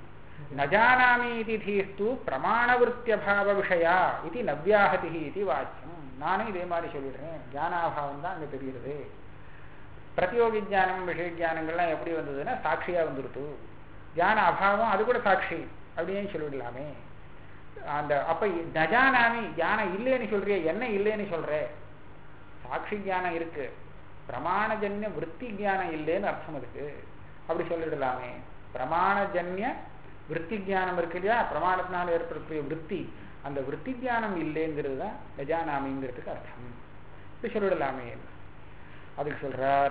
நஜானாமி இது தீஸ்து பிரமாணவருத்தியபாவ விஷயா இது நவ்யாகதி இது வாக்கியம் நானும் இதே மாதிரி சொல்லிடுறேன் ஜானாபாவம் தான் அங்க தெரிகிறது பிரதியோகி ஜானம் விஷய ஜானங்கள்லாம் எப்படி வந்ததுன்னா சாட்சியா வந்துருது தியான அபாவம் அது கூட சாட்சி அப்படின்னு சொல்லிடலாமே அந்த அப்ப நஜானாமி ஞானம் இல்லைன்னு சொல்றிய என்ன இல்லைன்னு சொல்ற சாட்சி ஞானம் இருக்கு பிரமாணஜன்ய விற்பி ஞானம் இல்லைன்னு அர்த்தம் இருக்கு அப்படி சொல்லிடலாமே பிரமாணஜன்ய விற்பி ஞானம் இருக்கு இல்லையா பிரமாணத்தினால ஏற்படக்கூடிய விற்பி அந்த விற்பி ஞானம் இல்லைங்கிறது தான் நஜானாமிங்கிறதுக்கு அர்த்தம் இப்படி சொல்லிடலாமே அதுக்கு சொல்றார்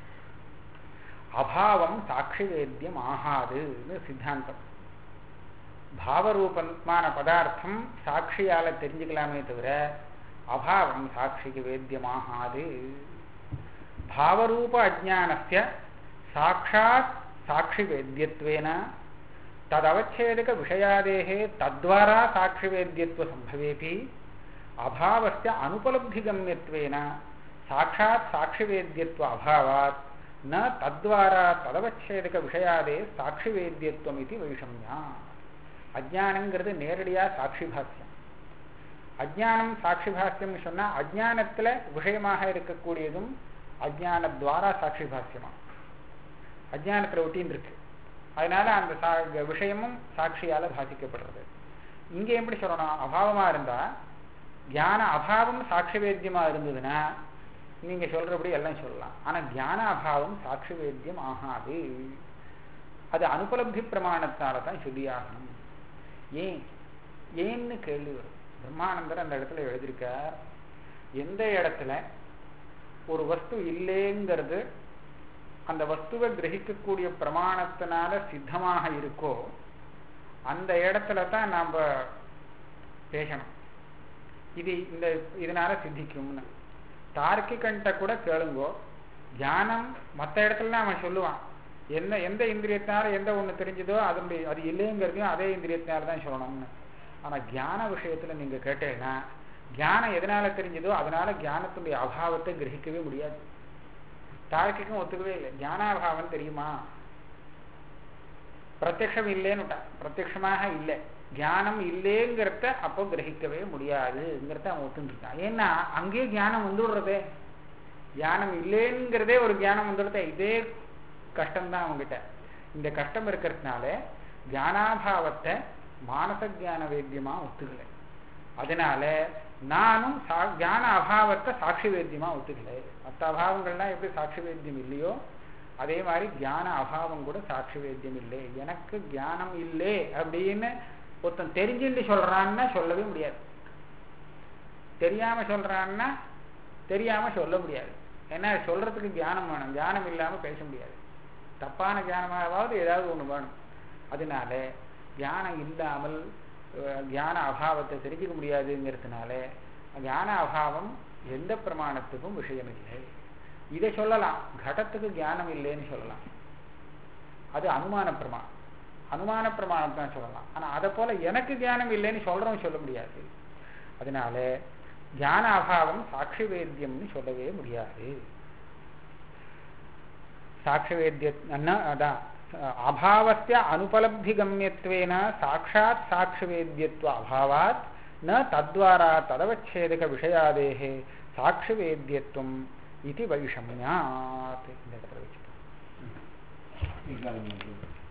அபாவம் சாட்சி வேத்தியம் ஆகாதுன்னு சித்தாந்தம் பாவரூபமான பதார்த்தம் சாட்சியால தெரிஞ்சுக்கலாமே தவிர அபாவம் சாட்சிக்கு வேத்தியமாகாது பாவரூப அஜானஸ்ய சாட்சாத் சாட்சி வேத்தியத்வேன ததவச்சேதக விஷயாதேः தத்வாரா சாட்சி வேத்தியத்துவ சம்பவேபி அபாவஸ்ய அனுபலப்திகம்யத்வேன சாட்சாத் சாட்சி வேத்தியத்துவ அபாவாத் ந தத்வாரா ததவச்சேதக விஷயாதே சாட்சி வேத்தியத்துவம் இது வைஷமியா அஜானங்கிறது நேரடியாக சாட்சி பாஸ்யம் அஜானம் சாட்சி பாஸ்யம்னு சொன்னா அஜானத்துல விஷயமாக இருக்கக்கூடியதும் அஜானத்வாரா சாட்சி பாஸ்யமா அஜானத்துல ஒட்டின்னு இருக்கு அதனால அந்த சா விஷயமும் சாட்சியால பாசிக்கப்படுறது இங்க எப்படி சொல்லணும் அபாவமா இருந்தா ஞான அபாவம் சாட்சி வேத்தியமா இருந்ததுன்னா நீங்க சொல்றபடி எல்லாம் சொல்லலாம் ஆனா ஞான அபாவம் சாட்சி வேத்தியம் ஆகாது அது அனுபலப்தி பிரமாணத்தால தான் சொல்லியாகணும் ஏன் ஏன்னு கேள்வி வரும் பிரம்மானந்தர் அந்த இடத்துல எழுதியிருக்கார் எந்த இடத்துல ஒரு வஸ்து இல்லைங்கிறது அந்த வஸ்துவை கிரகிக்கக்கூடிய பிரமாணத்தினால சித்தமாக இருக்கோ அந்த இடத்துல தான் நாம் பேசணும் இது இந்த இதனால சித்திக்கும்னு தார்க்கிகன்ட்ட கூட கேளுங்கோ தியானம் மற்ற இடத்துல அவன் சொல்லுவான் என்ன எந்த இந்திரியத்தினால எந்த ஒன்று தெரிஞ்சதோ அதனுடைய அது இல்லைங்கிறதையும் அதே இந்திரியத்தினால தான் சொல்லணும்னு ஆனால் தியான விஷயத்தில் நீங்கள் கேட்டீங்கன்னா தியானம் எதனால தெரிஞ்சதோ அதனால தியானத்துடைய அபாவத்தை கிரகிக்கவே முடியாது தார்க்கிக்கும் ஒத்துக்கவே இல்லை ஞானாபாவம் தெரியுமா பிரத்யக்ஷம் இல்லைன்னு பிரத்யக்ஷமாக இல்லை தியானம் இல்லைங்கிறத அப்போ கிரகிக்கவே முடியாதுங்கிறத அவன் ஒத்துருக்கான் ஏன்னா அங்கேயே ஞானம் வந்துடுறதே தியானம் இல்லைங்கிறதே ஒரு தியானம் வந்துடுறதே இதே கஷ்டம்தான் அவங்ககிட்ட இந்த கஷ்டம் இருக்கிறதுனால தியானாபாவத்தை மானச தியான வேத்தியமா ஒத்துக்கலை அதனால நானும் சா தியான அபாவத்தை சாட்சி வேத்தியமா ஒத்துக்கலை மற்ற அபாவங்கள்லாம் எப்படி சாட்சி வேத்தியம் இல்லையோ அதே மாதிரி தியான அபாவம் கூட சாட்சி வேத்தியம் இல்லை எனக்கு தியானம் இல்லை அப்படின்னு ஒருத்தன் தெரிஞ்சுட்டு சொல்றான்னா சொல்லவே முடியாது தெரியாம சொல்றான்னா தெரியாம சொல்ல முடியாது ஏன்னா சொல்றதுக்கு தியானம் வேணும் தியானம் இல்லாம பேச முடியாது தப்பான தியானமாவது ஏதாவது ஒண்ணு வேணும் அதனால தியானம் இல்லாமல் தியான அபாவத்தை தெரிஞ்சுக்க முடியாதுங்கிறதுனால தியான அபாவம் எந்த பிரமாணத்துக்கும் விஷயம் இல்லை இதை சொல்லலாம் கடத்துக்கு தியானம் இல்லைன்னு சொல்லலாம் அது அனுமான பிரமாணம் அனுமான பிரமாணம் தான் சொல்லலாம் ஆனா அதை போல எனக்கு தியானம் இல்லைன்னு சொல்றவன் சொல்ல முடியாது அதனால தியான அபாவம் சாட்சி வேத்தியம்னு சொல்லவே முடியாது சாட்சி வேத்திய அதான் அபாவஸ்ய அனுபலப்திகம்யத்வேன சாட்சாத் சாட்சி வேத்தியத்துவ அபாவாத் ந தத்வாரா ததவச்சேதக விஷயாதேः சாட்சி வேத்தியத்துவம் இது வைஷமியாத் இந்த இடத்துல வச்சுக்கோ